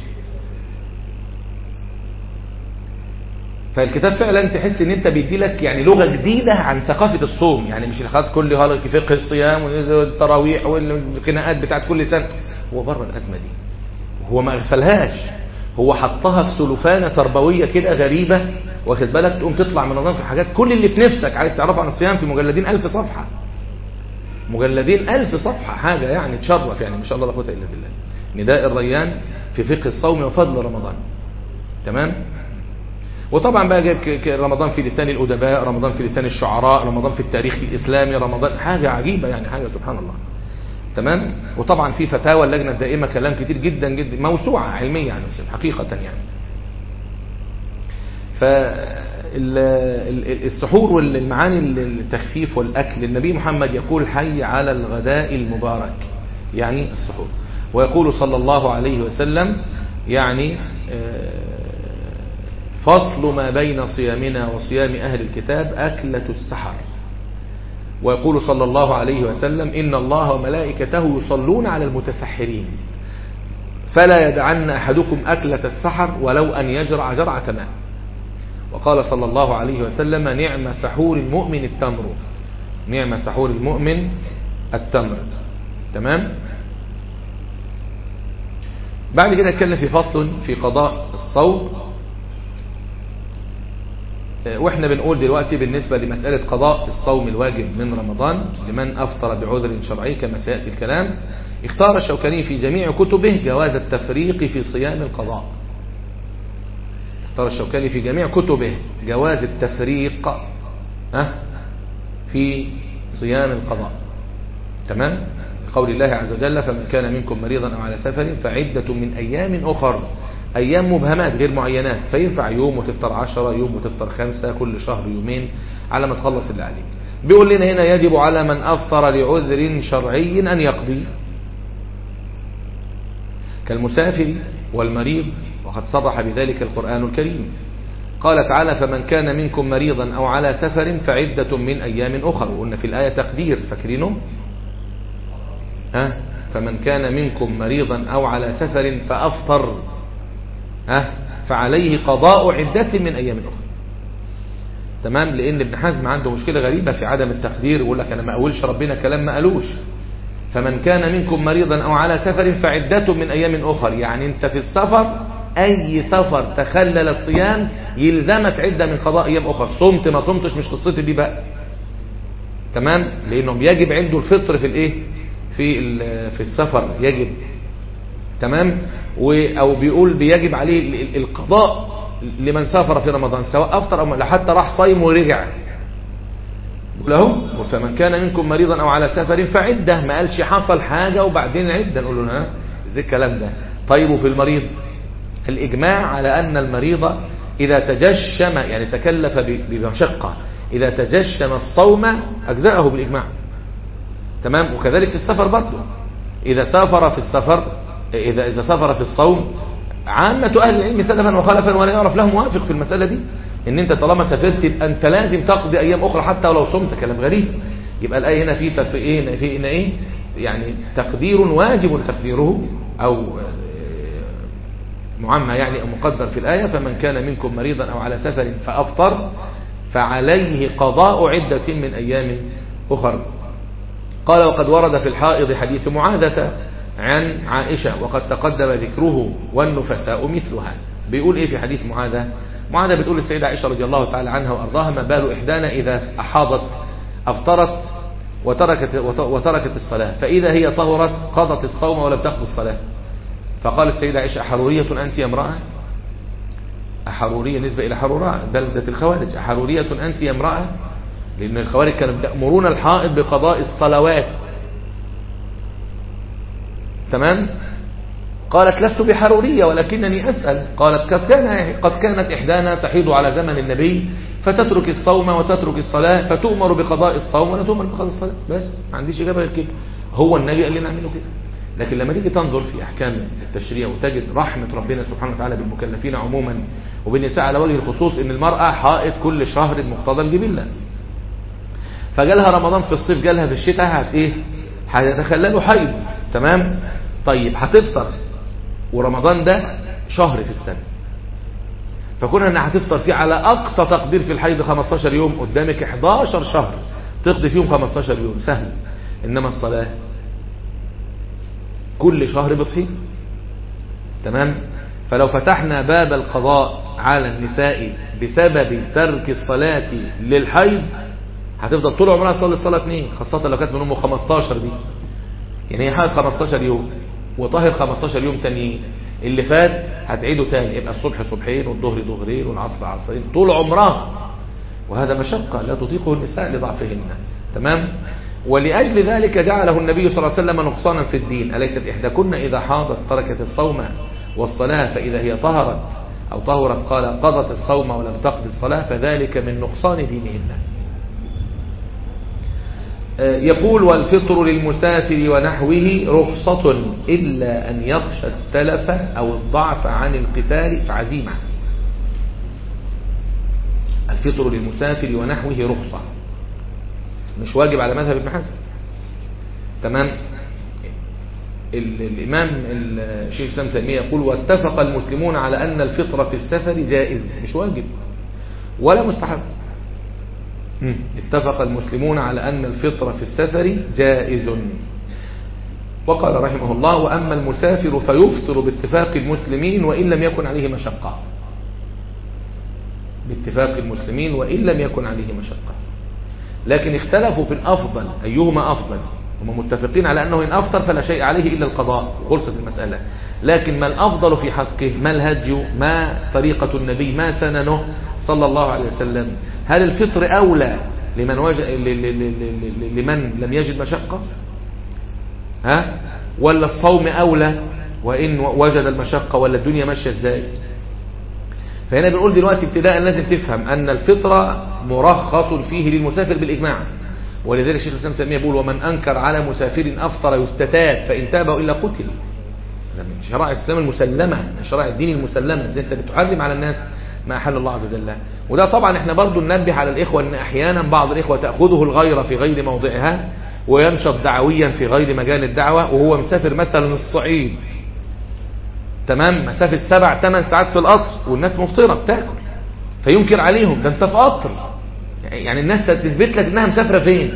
فالكتاب فعلا تحس ان انت بيدي لك يعني لغه جديده عن ثقافه الصوم يعني مش الخط كل غلط فقه الصيام والتراويح والخناقات بتاعت كل سنه هو بره الازمه دي هو ما اغفلهاش هو حطها في سلوفانه تربويه كده غريبه واخد بالك تقوم تطلع من رمضان في حاجات كل اللي في نفسك عايز تعرفه عن الصيام في مجلدين ألف صفحه مجلدين ألف صفحه حاجه يعني تشرف يعني ما شاء الله لا قوه الا بالله نداء الريان في فقه الصوم وفضل رمضان تمام وطبعا بقى جايب رمضان في لسان الأدباء رمضان في لسان الشعراء رمضان في التاريخ الإسلامي رمضان حاجة عجيبة يعني حاجة سبحان الله تمام وطبعا في فتاوى اللجنة الدائمة كلام كتير جدا جدا موسوعة علمية عن الصيام حقيقة يعني فالسحور والمعاني التخفيف والأكل النبي محمد يقول حي على الغداء المبارك يعني السحور ويقول صلى الله عليه وسلم يعني فصل ما بين صيامنا وصيام أهل الكتاب أكلة السحر ويقول صلى الله عليه وسلم إن الله وملائكته يصلون على المتسحرين فلا يدعن أحدكم أكلة السحر ولو أن يجرع جرعة ماء وقال صلى الله عليه وسلم نعم سحور المؤمن التمر نعم سحور المؤمن التمر تمام بعد كده اتكلم في فصل في قضاء الصوم واحنا بنقول دلوقتي بالنسبة لمسألة قضاء الصوم الواجب من رمضان لمن أفطر بعذر شرعي كما سيأتي الكلام اختار الشوكاني في جميع كتبه جواز التفريق في صيام القضاء اختار الشوكاني في جميع كتبه جواز التفريق في صيام القضاء تمام قول الله عز وجل فمن كان منكم مريضا أو على سفر فعدة من أيام أخر أيام مبهمات غير معينات فينفع يوم وتفطر عشرة يوم وتفطر خمسة كل شهر يومين على ما تخلص اللي عليك بيقول لنا هنا يجب على من أفطر لعذر شرعي أن يقضي كالمسافر والمريض وقد صرح بذلك القرآن الكريم قال تعالى فمن كان منكم مريضا أو على سفر فعدة من أيام أخر وقلنا في الآية تقدير فاكرينه ها فمن كان منكم مريضا أو على سفر فأفطر ها فعليه قضاء عدة من أيام أخرى تمام لأن ابن حزم عنده مشكلة غريبة في عدم التقدير يقول لك أنا ما أقولش ربنا كلام ما قالوش فمن كان منكم مريضا أو على سفر فعدة من أيام أخر يعني أنت في السفر أي سفر تخلل الصيام يلزمك عدة من قضاء أيام أخر صمت ما صمتش مش قصتي دي بقى تمام لأنهم يجب عنده الفطر في الإيه في في السفر يجب تمام أو بيقول بيجب عليه القضاء لمن سافر في رمضان سواء أفطر أو حتى راح صيم ورجع له فمن كان منكم مريضا أو على سفر فعدة ما قالش حصل حاجة وبعدين عدة نقول له ها ازاي الكلام ده طيب وفي المريض الإجماع على أن المريض إذا تجشم يعني تكلف بمشقة إذا تجشم الصوم أجزاءه بالإجماع تمام وكذلك في السفر برضه إذا سافر في السفر إذا إذا سافر في الصوم عامة أهل العلم سلفا وخلفا ولا يعرف له موافق في المسألة دي إن أنت طالما سافرت يبقى أنت لازم تقضي أيام أخرى حتى ولو صمت كلام غريب يبقى الآية هنا في في إيه في هنا إيه يعني تقدير واجب تقديره أو معمى يعني أو مقدر في الآية فمن كان منكم مريضا أو على سفر فأفطر فعليه قضاء عدة من أيام أخر قال وقد ورد في الحائض حديث معاذة عن عائشة وقد تقدم ذكره والنفساء مثلها بيقول ايه في حديث معاذة معاذة بتقول للسيدة عائشة رضي الله تعالى عنها وأرضاها ما بال إحدانا إذا أحاضت أفطرت وتركت, وتركت الصلاة فإذا هي طهرت قضت الصوم ولم تقضي الصلاة فقالت السيدة عائشة أحرورية أنت يا امرأة أحرورية نسبة إلى حروراء بلدة الخوارج أحرورية أنت يا امرأة لأن الخوارج كانوا يأمرون الحائض بقضاء الصلوات تمام قالت لست بحرورية ولكنني أسأل قالت قد, كان قد كانت إحدانا تحيض على زمن النبي فتترك الصوم وتترك الصلاة فتؤمر بقضاء الصوم ولا تؤمر بقضاء الصلاة بس ما عنديش إجابة غير كده هو النبي قال لنا نعمله كده لكن لما تيجي تنظر في أحكام التشريع وتجد رحمة ربنا سبحانه وتعالى بالمكلفين عموما وبالنساء على وجه الخصوص ان المرأة حائط كل شهر بمقتضى الجبلة فجالها رمضان في الصيف جالها في الشتاء هت ايه هيتخللوا حيض تمام طيب هتفطر ورمضان ده شهر في السنة فكونها انها هتفطر فيه على اقصى تقدير في الحيض 15 يوم قدامك 11 شهر تقضي فيهم 15 يوم سهل انما الصلاة كل شهر بتحيض تمام فلو فتحنا باب القضاء على النساء بسبب ترك الصلاة للحيض هتفضل طول عمرها تصلي الصلاة اثنين خاصة لو كانت من امه 15 دي يعني هي حاجة 15 يوم وطاهر 15 يوم تانيين اللي فات هتعيده تاني يبقى الصبح صبحين والظهر ظهرين والعصر عصرين طول عمرها وهذا مشقة لا تطيقه النساء لضعفهن تمام ولأجل ذلك جعله النبي صلى الله عليه وسلم نقصانا في الدين أليست إحداكن إذا حاضت تركت الصوم والصلاة فإذا هي طهرت أو طهرت قال قضت الصوم ولم تقضي الصلاة فذلك من نقصان دينهن يقول والفطر للمسافر ونحوه رخصة إلا أن يخشى التلف أو الضعف عن القتال فعزيمة الفطر للمسافر ونحوه رخصة مش واجب على مذهب ابن حزم تمام الإمام الشيخ الإسلام تيمية يقول واتفق المسلمون على أن الفطر في السفر جائز مش واجب ولا مستحب اتفق المسلمون على أن الفطر في السفر جائز وقال رحمه الله وأما المسافر فيفطر باتفاق المسلمين وإن لم يكن عليه مشقة باتفاق المسلمين وإن لم يكن عليه مشقة لكن اختلفوا في الأفضل أيهما أفضل هم متفقين على أنه إن أفطر فلا شيء عليه إلا القضاء وخلصت المسألة لكن ما الأفضل في حقه ما الهدي ما طريقة النبي ما سننه صلى الله عليه وسلم هل الفطر أولى لمن, وج... لمن لم يجد مشقة ها ولا الصوم أولى وإن وجد المشقة ولا الدنيا ماشية ازاي فهنا بنقول دلوقتي ابتداء لازم تفهم أن الفطرة مرخص فيه للمسافر بالإجماع ولذلك الشيخ الإسلام تيمية يقول ومن أنكر على مسافر أفطر يستتاب فإن تاب إلا قتل من شرائع الإسلام المسلمة من شرائع الدين المسلمة زي أنت بتحرم على الناس ما أحل الله عز وجل وده طبعا احنا برضو ننبه على الإخوة أن أحيانا بعض الإخوة تأخذه الغيرة في غير موضعها وينشط دعويا في غير مجال الدعوة وهو مسافر مثلا الصعيد تمام مسافة سبع ثمان ساعات في القطر والناس مفطرة بتاكل فينكر عليهم ده انت في قطر يعني الناس تثبت لك انها مسافرة فين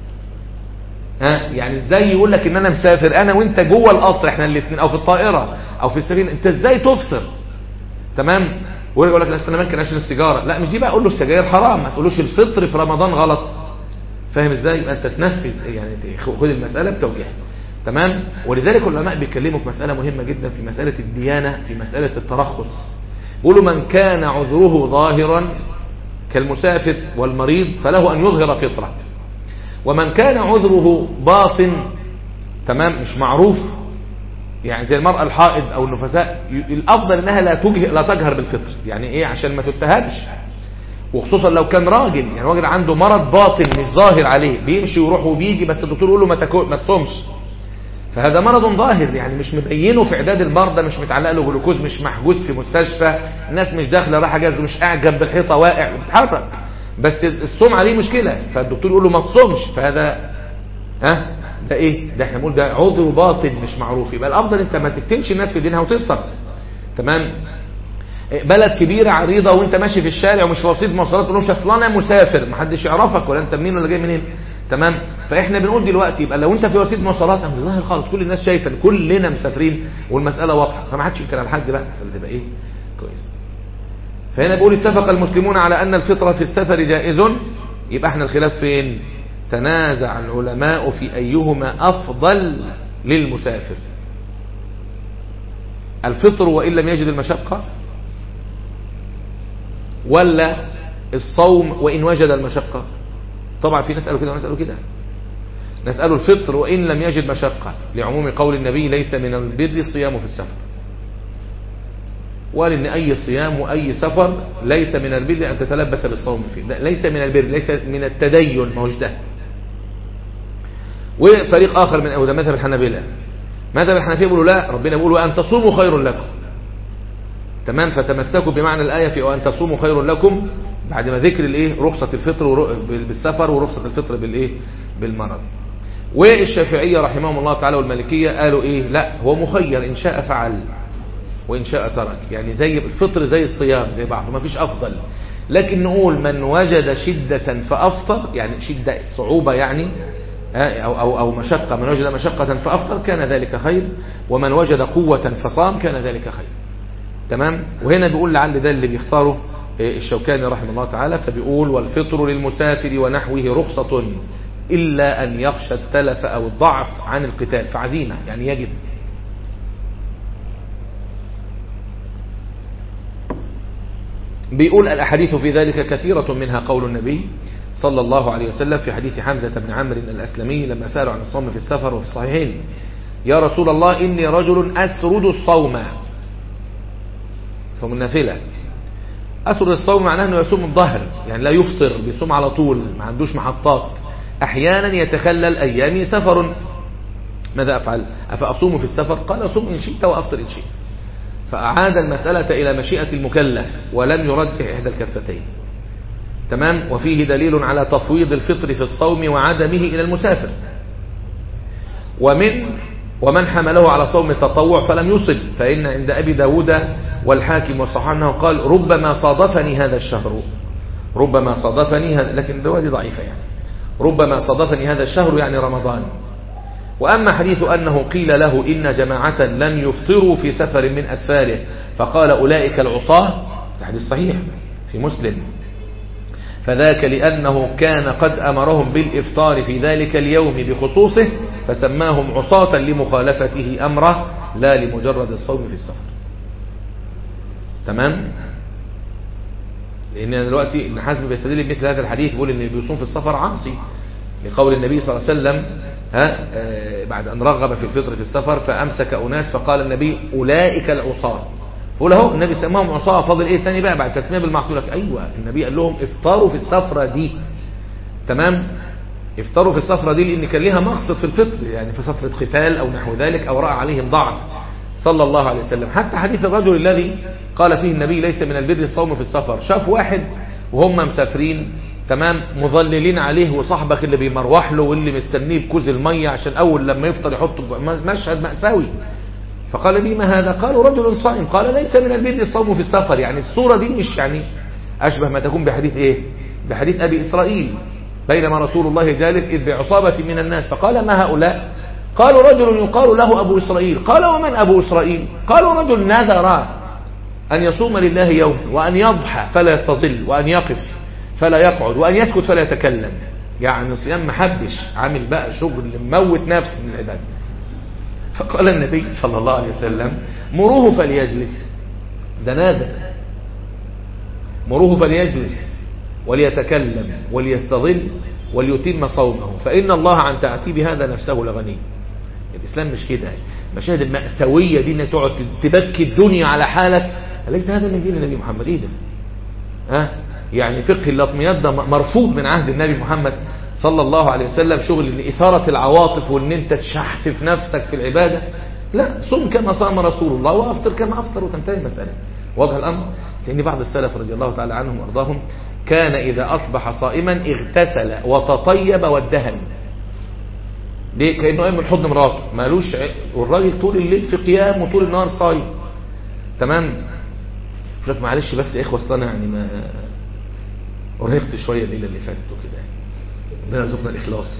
ها يعني ازاي يقول لك ان انا مسافر انا وانت جوه القطر احنا الاثنين او في الطائرة او في السفينة انت ازاي تفطر تمام ويقول لك لا انا ممكن عشان السيجاره لا مش دي بقى اقول له السجاير حرام ما تقولوش الفطر في رمضان غلط فاهم ازاي يبقى انت تنفذ يعني خد المساله بتوجيه تمام ولذلك العلماء بيتكلموا في مساله مهمه جدا في مساله الديانه في مساله الترخص بيقولوا من كان عذره ظاهرا كالمسافر والمريض فله ان يظهر فطره ومن كان عذره باطن تمام مش معروف يعني زي المرأة الحائض أو النفساء الأفضل أنها لا تجه لا تجهر بالفطر يعني إيه عشان ما تتهمش وخصوصا لو كان راجل يعني راجل عنده مرض باطن مش ظاهر عليه بيمشي ويروح وبيجي بس الدكتور يقول له ما, تكو... ما تصومش فهذا مرض ظاهر يعني مش مبينه في اعداد المرضى مش متعلق له جلوكوز مش محجوز في مستشفى الناس مش داخله رايحه جاز مش قاعد جنب الحيطه واقع وبتحرك بس الصوم عليه مشكله فالدكتور يقول له ما تصومش فهذا ها ده ايه ده احنا بنقول ده عذر باطل مش معروف يبقى الافضل انت ما تفتنش الناس في دينها وتفطر تمام بلد كبيرة عريضة وانت ماشي في الشارع ومش في وسيط مواصلات تقولوش اصل انا مسافر محدش يعرفك ولا انت منين ولا جاي منين تمام فاحنا بنقول دلوقتي يبقى لو انت في وسيله مواصلات امر ظاهر خالص كل الناس شايفه ان كلنا مسافرين والمساله واضحه فما حدش ينكر على حد بقى تبقى ايه كويس فهنا بيقول اتفق المسلمون على ان الفطره في السفر جائز يبقى احنا الخلاف فين تنازع العلماء في ايهما افضل للمسافر الفطر وان لم يجد المشقه ولا الصوم وان وجد المشقه طبعا في ناس قالوا كده وناس قالوا كده ناس قالوا الفطر وإن لم يجد مشقة لعموم قول النبي ليس من البر الصيام في السفر وقال ان اي صيام واي سفر ليس من البر ان تتلبس بالصوم فيه ليس من البر ليس من التدين ما هوش ده وفريق اخر من او ده مذهب الحنابلة مذهب الحنفيه بيقولوا لا ربنا بيقول وان تصوموا خير لكم تمام فتمسكوا بمعنى الايه في وان تصوموا خير لكم بعد ما ذكر الايه رخصة الفطر بالسفر ورخصة الفطر بالايه بالمرض والشافعية رحمهم الله تعالى والمالكية قالوا ايه لا هو مخير ان شاء فعل وان شاء ترك يعني زي الفطر زي الصيام زي بعض ما فيش افضل لكن نقول من وجد شدة فافطر يعني شدة صعوبة يعني أو, أو, أو مشقة من وجد مشقة فافطر كان ذلك خير ومن وجد قوة فصام كان ذلك خير تمام وهنا بيقول لعل ده اللي بيختاره الشوكاني رحمه الله تعالى فبيقول والفطر للمسافر ونحوه رخصة إلا أن يخشى التلف أو الضعف عن القتال فعزيمة يعني يجب بيقول الأحاديث في ذلك كثيرة منها قول النبي صلى الله عليه وسلم في حديث حمزة بن عمرو الأسلمي لما سألوا عن الصوم في السفر وفي الصحيحين يا رسول الله إني رجل أسرد الصوم صوم النافلة أسر الصوم معناه أنه يصوم الظهر يعني لا يفطر بيصوم على طول ما عندوش محطات أحيانا يتخلل أيامي سفر ماذا أفعل أفأصوم في السفر قال صوم إن شئت وأفطر إن شئت فأعاد المسألة إلى مشيئة المكلف ولم يرجح إحدى الكفتين تمام وفيه دليل على تفويض الفطر في الصوم وعدمه إلى المسافر ومن ومن حمله على صوم التطوع فلم يصب فإن عند أبي داود والحاكم وصححه أنه قال ربما صادفني هذا الشهر ربما صادفني هذا لكن الرواية دي ضعيفة يعني ربما صادفني هذا الشهر يعني رمضان وأما حديث أنه قيل له إن جماعة لم يفطروا في سفر من أسفاره فقال أولئك العصاة حديث صحيح في مسلم فذاك لأنه كان قد أمرهم بالإفطار في ذلك اليوم بخصوصه فسماهم عصاة لمخالفته أمره لا لمجرد الصوم في السفر تمام لأن دلوقتي ابن حزم بيستدل بمثل هذا الحديث يقول إن اللي بيصوم في السفر عاصي لقول النبي صلى الله عليه وسلم ها بعد أن رغب في الفطر في السفر فأمسك أناس فقال النبي أولئك العصاة بقول اهو النبي سماهم عصاة فاضل ايه تاني بقى بعد تسمية بالمعصية لك ايوه النبي قال لهم افطروا في السفرة دي تمام افطروا في السفرة دي لان كان ليها مقصد في الفطر يعني في سفرة قتال او نحو ذلك او رأى عليهم ضعف صلى الله عليه وسلم حتى حديث الرجل الذي قال فيه النبي ليس من البر الصوم في السفر شاف واحد وهم مسافرين تمام مظللين عليه وصاحبك اللي بيمروح له واللي مستنيه بكوز المية عشان اول لما يفطر يحطه مشهد مأساوي فقال لي ما هذا قالوا رجل صائم قال ليس من البر الصوم في السفر يعني الصورة دي مش يعني أشبه ما تكون بحديث إيه بحديث أبي إسرائيل بينما رسول الله جالس إذ بعصابة من الناس فقال ما هؤلاء قالوا رجل يقال له أبو إسرائيل قال ومن أبو إسرائيل قالوا رجل نذر أن يصوم لله يوم وأن يضحى فلا يستظل وأن يقف فلا يقعد وأن يسكت فلا يتكلم يعني صيام محبش عامل بقى شغل مموت نفسه من العباده فقال النبي صلى الله عليه وسلم مروه فليجلس ده نادى مروه فليجلس وليتكلم وليستظل وليتم صومه فإن الله عن تعتيب هذا نفسه لغني الإسلام مش كده المشاهد المأساوية دي انك تقعد تبكي الدنيا على حالك أليس هذا من دين النبي محمد ايه ده ها يعني فقه اللطميات ده مرفوض من عهد النبي محمد صلى الله عليه وسلم شغل ان إثارة العواطف وان انت تشحت في نفسك في العبادة لا صم كما صام رسول الله وافطر كما افطر وتنتهي المسألة واضح الأمر لأن بعض السلف رضي الله تعالى عنهم وارضاهم كان إذا أصبح صائما اغتسل وتطيب وادهن ليه كانه قايم من حضن مراته مالوش ع... والراجل طول الليل في قيام وطول النهار صايم تمام مش لك معلش بس يا اخوه اصل انا يعني ما ارهقت شويه الليله اللي فاتت وكده ربنا يرزقنا الاخلاص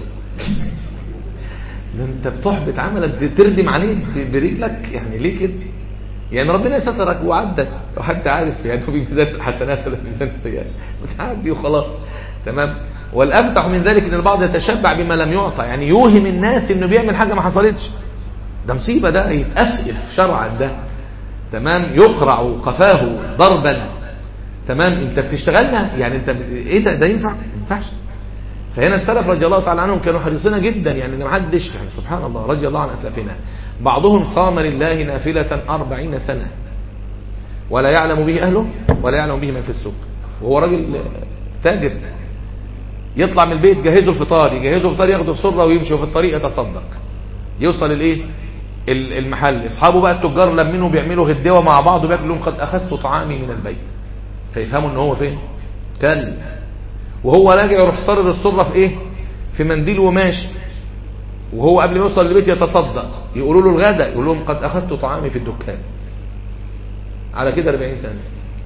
ده انت بتحبط عملك تردم عليه برجلك يعني ليه كده يعني ربنا سترك وعدت لو حد عارف يعني في ميزان الحسنات ولا في ميزان السيئات بتعدي وخلاص تمام والأفتح من ذلك ان البعض يتشبع بما لم يعطى يعني يوهم الناس انه بيعمل حاجة ما حصلتش ده مصيبة ده يتأفف شرعا ده تمام يقرع قفاه ضربا تمام انت بتشتغلنا يعني انت ايه ده ده ينفع ما ينفعش فهنا السلف رضي الله تعالى عنهم كانوا حريصين جدا يعني ما حدش يعني سبحان الله رضي الله عن اسلافنا بعضهم صام لله نافلة أربعين سنة ولا يعلم به أهله ولا يعلم به من في السوق وهو راجل تاجر يطلع من البيت جهزه الفطار يجهزه الفطار ياخده السرة ويمشي وفي الطريق يتصدق يوصل الايه المحل اصحابه بقى التجار لمنه بيعملوا غدوه مع بعض وبياكلوا لهم قد اخذت طعامي من البيت فيفهموا ان هو فين كل وهو راجع يروح صرر السره في ايه في منديل وماشي وهو قبل ما يوصل للبيت يتصدق يقولوا له الغداء يقول لهم قد اخذت طعامي في الدكان على كده 40 سنه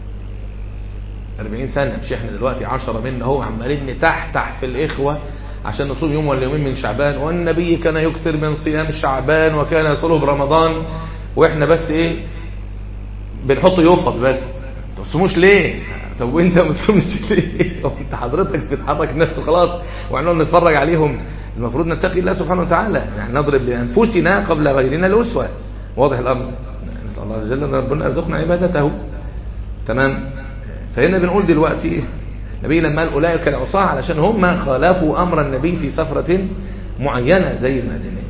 40 سنه مش احنا دلوقتي 10 منا اهو عمالين نتحتح في الاخوه عشان نصوم يوم ولا يومين من شعبان والنبي كان يكثر من صيام شعبان وكان يصله برمضان واحنا بس ايه بنحط يفط بس ما تصوموش ليه طب وانت ما تصومش ليه انت حضرتك بتحرك الناس وخلاص واحنا نتفرج عليهم المفروض نتقي الله سبحانه وتعالى يعني نضرب لانفسنا قبل غيرنا الاسوه واضح الامر نسال الله جل ان ربنا يرزقنا عبادته تمام فهنا بنقول دلوقتي النبي لما قال اولئك العصاه علشان هم خالفوا امر النبي في سفره معينه زي ما قلنا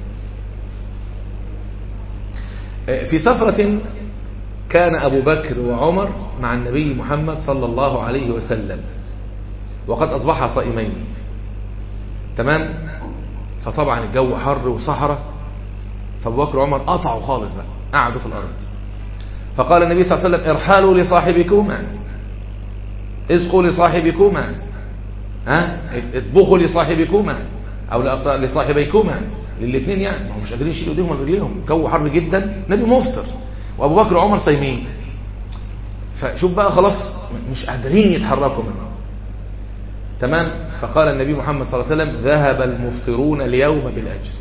في سفره كان ابو بكر وعمر مع النبي محمد صلى الله عليه وسلم وقد اصبحا صائمين تمام فطبعا الجو حر وصحراء فابو بكر وعمر قطعوا خالص بقى قعدوا في الارض فقال النبي صلى الله عليه وسلم ارحلوا لصاحبكما اسقوا لصاحبكما ها اطبخوا لصاحبكما او لصاحبيكما للاثنين يعني ما هم مش قادرين يشيلوا ايديهم من رجليهم الجو حر جدا النبي مفطر وابو بكر وعمر صايمين فشوف بقى خلاص مش قادرين يتحركوا منه تمام فقال النبي محمد صلى الله عليه وسلم ذهب المفطرون اليوم بالاجر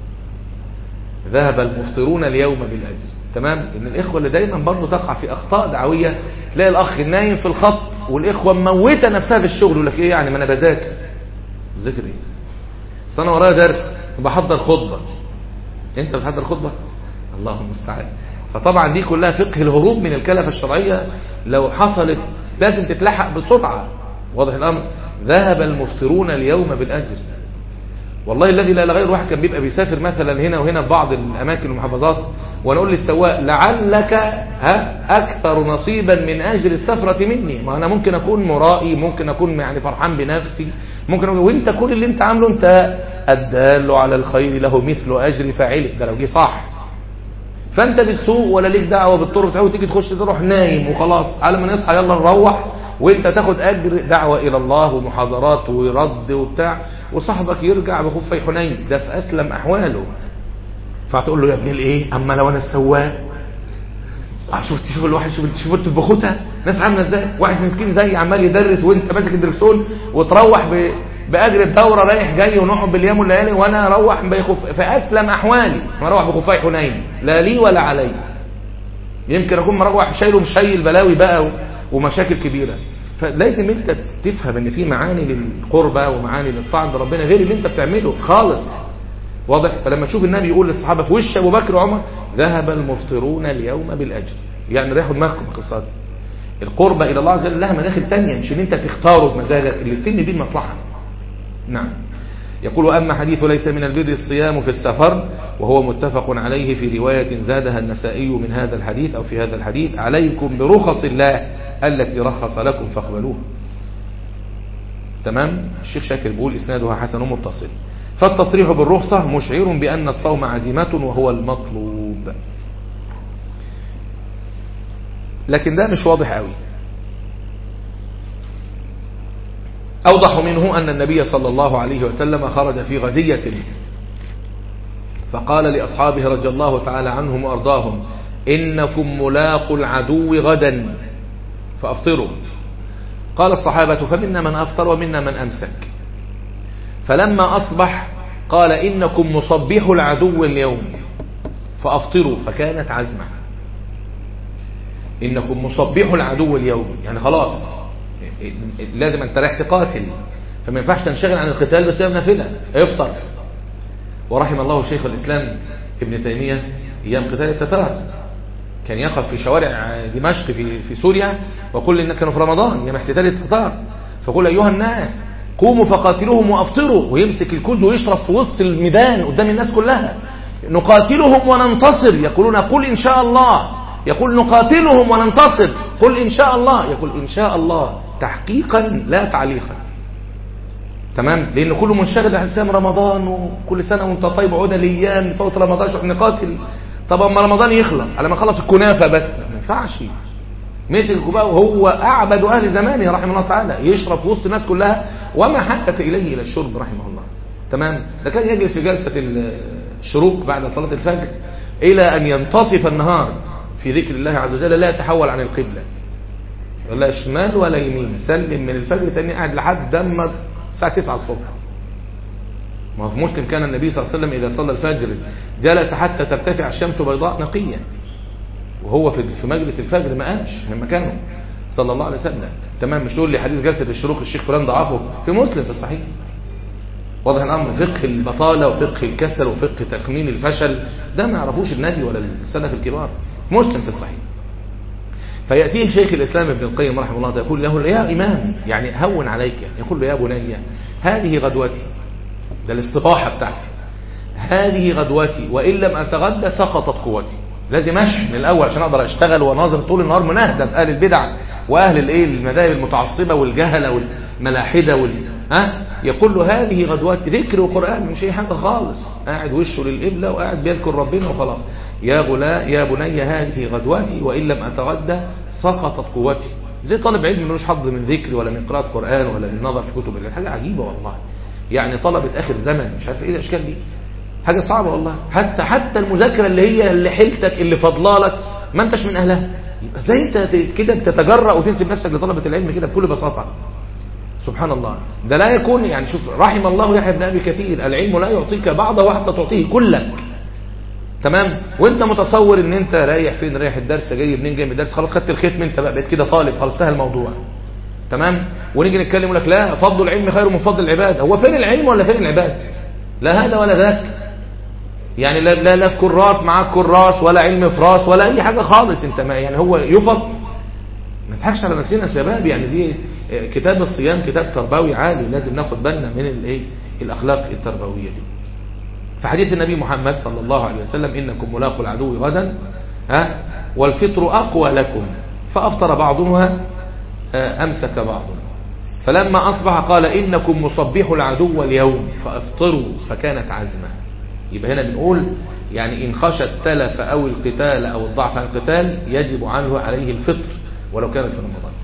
ذهب المفطرون اليوم بالاجر تمام ان الاخوه اللي دايما برضه تقع في اخطاء دعويه تلاقي الاخ نايم في الخط والاخوه مموته نفسها في الشغل يقول لك ايه يعني ما انا بذاكر ذاكر ايه اصل انا ورايا درس بحضر خطبه انت بتحضر خطبه الله المستعان فطبعا دي كلها فقه الهروب من الكلفه الشرعيه لو حصلت لازم تتلحق بسرعه واضح الامر ذهب المفطرون اليوم بالاجر والله الذي لا غير واحد كان بيبقى بيسافر مثلا هنا وهنا في بعض الاماكن والمحافظات وانا اقول للسواق لعلك ها اكثر نصيبا من اجر السفره مني ما انا ممكن اكون مرائي ممكن اكون يعني فرحان بنفسي ممكن أقول وانت كل اللي انت عامله انت الدال على الخير له مثل اجر فاعله ده لو جه صح فانت بتسوق ولا ليك دعوه بالطرق بتاعه وتيجي تخش تروح نايم وخلاص على ما نصحى يلا نروح وانت تاخد اجر دعوه الى الله ومحاضرات ورد وبتاع وصاحبك يرجع بخفي حنين ده في اسلم احواله فتقول له يا ابن الايه اما لو انا السواق شوف تشوف الواحد شوف شوف البخوته ناس عامله ازاي واحد مسكين زي عمال يدرس وانت ماسك الدركسون وتروح ب... باجر الدوره رايح جاي ونقعد بالايام والليالي وانا اروح بخف... في اسلم احوالي اروح بخفاي حنين لا لي ولا علي يمكن اكون مروح شايله مش شايل بلاوي بقى و... ومشاكل كبيره فلازم انت تفهم ان في معاني للقربة ومعاني للطاعه ربنا غير اللي انت بتعمله خالص واضح فلما تشوف النبي يقول للصحابه في وش ابو بكر وعمر ذهب المفطرون اليوم بالاجر يعني ريحوا دماغكم القصه دي القربة الى الله عز وجل لها مداخل تانية مش ان انت تختاره بمزاجك اللي تتم بيه المصلحه نعم يقول أما حديث ليس من البر الصيام في السفر وهو متفق عليه في رواية زادها النسائي من هذا الحديث أو في هذا الحديث عليكم برخص الله التي رخص لكم فاقبلوها تمام الشيخ شاكر بيقول إسنادها حسن متصل فالتصريح بالرخصة مشعر بأن الصوم عزيمة وهو المطلوب لكن ده مش واضح قوي أوضح منه أن النبي صلى الله عليه وسلم خرج في غزية فقال لأصحابه رضي الله تعالى عنهم وأرضاهم إنكم ملاقوا العدو غدا فأفطروا قال الصحابة فمنا من أفطر ومنا من أمسك فلما أصبح قال إنكم مصبح العدو اليوم فأفطروا فكانت عزمة إنكم مصبح العدو اليوم يعني خلاص لازم أنت رايح تقاتل فما ينفعش تنشغل عن القتال بس نافلة افطر ورحم الله شيخ الإسلام ابن تيمية أيام قتال التتار كان يقف في شوارع دمشق في, في سوريا ويقول إن كانوا في رمضان يوم احتتال التتار فقول أيها الناس قوموا فقاتلوهم وأفطروا ويمسك الكوز ويشرب في وسط الميدان قدام الناس كلها نقاتلهم وننتصر يقولون قل إن شاء الله يقول نقاتلهم وننتصر قل إن شاء الله يقول إن شاء الله تحقيقا لا تعليقا تمام لأن كله منشغل عن صيام رمضان وكل سنة وانت طيب عودة لأيام فوت رمضان عشان نقاتل طب اما رمضان يخلص على ما خلص الكنافة بس ما ينفعش مسك بقى وهو أعبد أهل زمانه رحمه الله تعالى يشرب في وسط الناس كلها وما حدث إليه إلى الشرب رحمه الله تمام ده كان يجلس في جلسة الشروق بعد صلاة الفجر إلى أن ينتصف النهار في ذكر الله عز وجل لا يتحول عن القبلة ولا شمال ولا يمين سلم من الفجر تاني قاعد لحد دم الساعة 9 الصبح ما هو في مسلم كان النبي صلى الله عليه وسلم إذا صلى الفجر جلس حتى ترتفع الشمس بيضاء نقية وهو في في مجلس الفجر ما قامش من مكانه صلى الله عليه وسلم تمام مش تقول لي حديث جلسة الشروق الشيخ فلان ضعفه في مسلم في الصحيح واضح الامر فقه البطاله وفقه الكسل وفقه تخمين الفشل ده ما يعرفوش النبي ولا السلف الكبار مسلم في الصحيح فياتيه شيخ الاسلام ابن القيم رحمه الله يقول له يا امام يعني هون عليك يقول له يا بني هذه غدوتي ده الاستباحه بتاعتي هذه غدوتي وان لم اتغدى سقطت قوتي لازم امشي من الاول عشان اقدر اشتغل واناظر طول النهار مناهده اهل البدع واهل الايه المذاهب المتعصبه والجهله والملاحده وال ها يقول له هذه غدوات ذكر وقرآن مش أي حاجة خالص قاعد وشه للقبلة وقاعد بيذكر ربنا وخلاص يا غلا يا بني هذه غدواتي وإن لم أتغدى سقطت قوتي زي طالب علم ملوش حظ من ذكر ولا من قراءة قرآن ولا من نظر في كتب حاجة عجيبة والله يعني طلبة آخر زمن مش عارف إيه الأشكال دي حاجة صعبة والله حتى حتى المذاكرة اللي هي اللي حيلتك اللي فضلالك ما انتش من أهلها يبقى ازاي انت كده بتتجرأ وتنسب نفسك لطلبة العلم كده بكل بساطة سبحان الله ده لا يكون يعني شوف رحم الله يحيى بن ابي كثير العلم لا يعطيك بعضه وحتى تعطيه كلك تمام وانت متصور ان انت رايح فين رايح الدرس جاي منين جاي من الدرس خلاص خدت الختم انت بقى بقيت كده طالب خلاص انتهى الموضوع تمام ونيجي نتكلم يقول لك لا فضل العلم خير من فضل العباد هو فين العلم ولا فين العباد لا هذا ولا ذاك يعني لا لا, لا في كراس معاك كراس ولا علم في راس ولا اي حاجه خالص انت ما يعني هو يفض ما نضحكش على نفسنا يا شباب يعني دي كتاب الصيام كتاب تربوي عالي لازم ناخد بالنا من الايه الاخلاق التربويه دي فحديث النبي محمد صلى الله عليه وسلم انكم ملاقوا العدو غدا ها والفطر اقوى لكم فافطر بعضها امسك بعضها فلما اصبح قال انكم مصبح العدو اليوم فافطروا فكانت عزمه يبقى هنا بنقول يعني ان خشى التلف او القتال او الضعف عن القتال يجب عنه عليه الفطر ولو كان في رمضان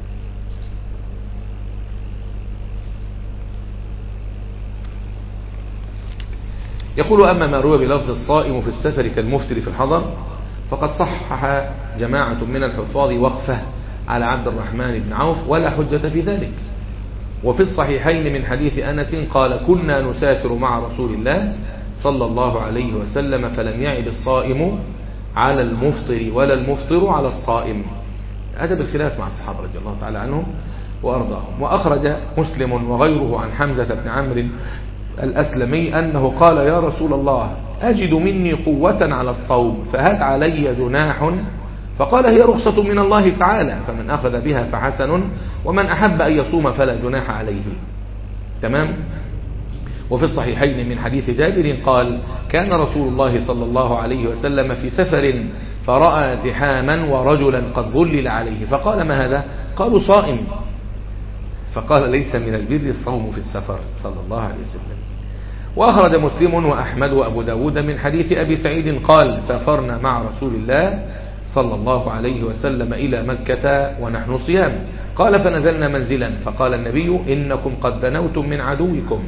يقول أما ما روى بلفظ الصائم في السفر كالمفتر في الحضر فقد صحح جماعة من الحفاظ وقفه على عبد الرحمن بن عوف ولا حجة في ذلك وفي الصحيحين من حديث أنس قال كنا نسافر مع رسول الله صلى الله عليه وسلم فلم يعب الصائم على المفطر ولا المفطر على الصائم أدب الخلاف مع الصحابة رضي الله تعالى عنهم وأرضاهم وأخرج مسلم وغيره عن حمزة بن عمرو الأسلمي أنه قال يا رسول الله أجد مني قوة على الصوم فهل علي جناح فقال هي رخصة من الله تعالى فمن أخذ بها فحسن ومن أحب أن يصوم فلا جناح عليه تمام وفي الصحيحين من حديث جابر قال كان رسول الله صلى الله عليه وسلم في سفر فرأى زحاما ورجلا قد ظلل عليه فقال ما هذا قالوا صائم فقال ليس من البر الصوم في السفر صلى الله عليه وسلم وأخرج مسلم وأحمد وأبو داود من حديث أبي سعيد قال سافرنا مع رسول الله صلى الله عليه وسلم إلى مكة ونحن صيام قال فنزلنا منزلا فقال النبي إنكم قد دنوتم من عدوكم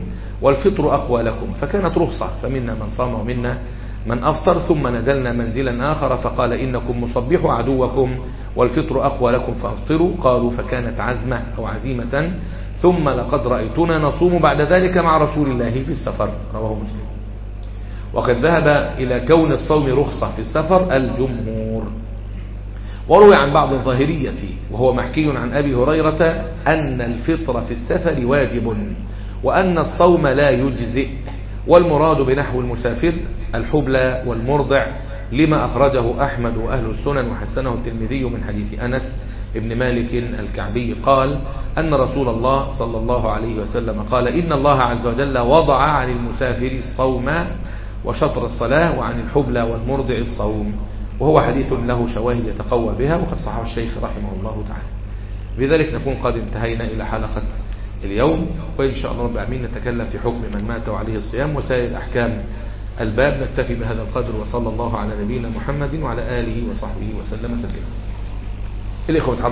والفطر أقوى لكم فكانت رخصة فمنا من صام ومنا من أفطر ثم نزلنا منزلا آخر فقال إنكم مصبحوا عدوكم والفطر أقوى لكم فأفطروا قالوا فكانت عزمة أو عزيمة ثم لقد رأيتنا نصوم بعد ذلك مع رسول الله في السفر رواه مسلم وقد ذهب إلى كون الصوم رخصة في السفر الجمهور وروي عن بعض الظاهرية وهو محكي عن أبي هريرة أن الفطر في السفر واجب وأن الصوم لا يجزئ والمراد بنحو المسافر الحبلى والمرضع لما أخرجه أحمد وأهل السنن وحسنه الترمذي من حديث أنس ابن مالك الكعبي قال أن رسول الله صلى الله عليه وسلم قال إن الله عز وجل وضع عن المسافر الصوم وشطر الصلاة وعن الحبلى والمرضع الصوم وهو حديث له شواهد يتقوى بها وقد صححه الشيخ رحمه الله تعالى بذلك نكون قد انتهينا إلى حلقة اليوم وإن شاء الله رب العالمين نتكلم في حكم من مات وعليه الصيام وسائر أحكام الباب نكتفي بهذا القدر وصلى الله على نبينا محمد وعلى آله وصحبه وسلم تسليما الإخوة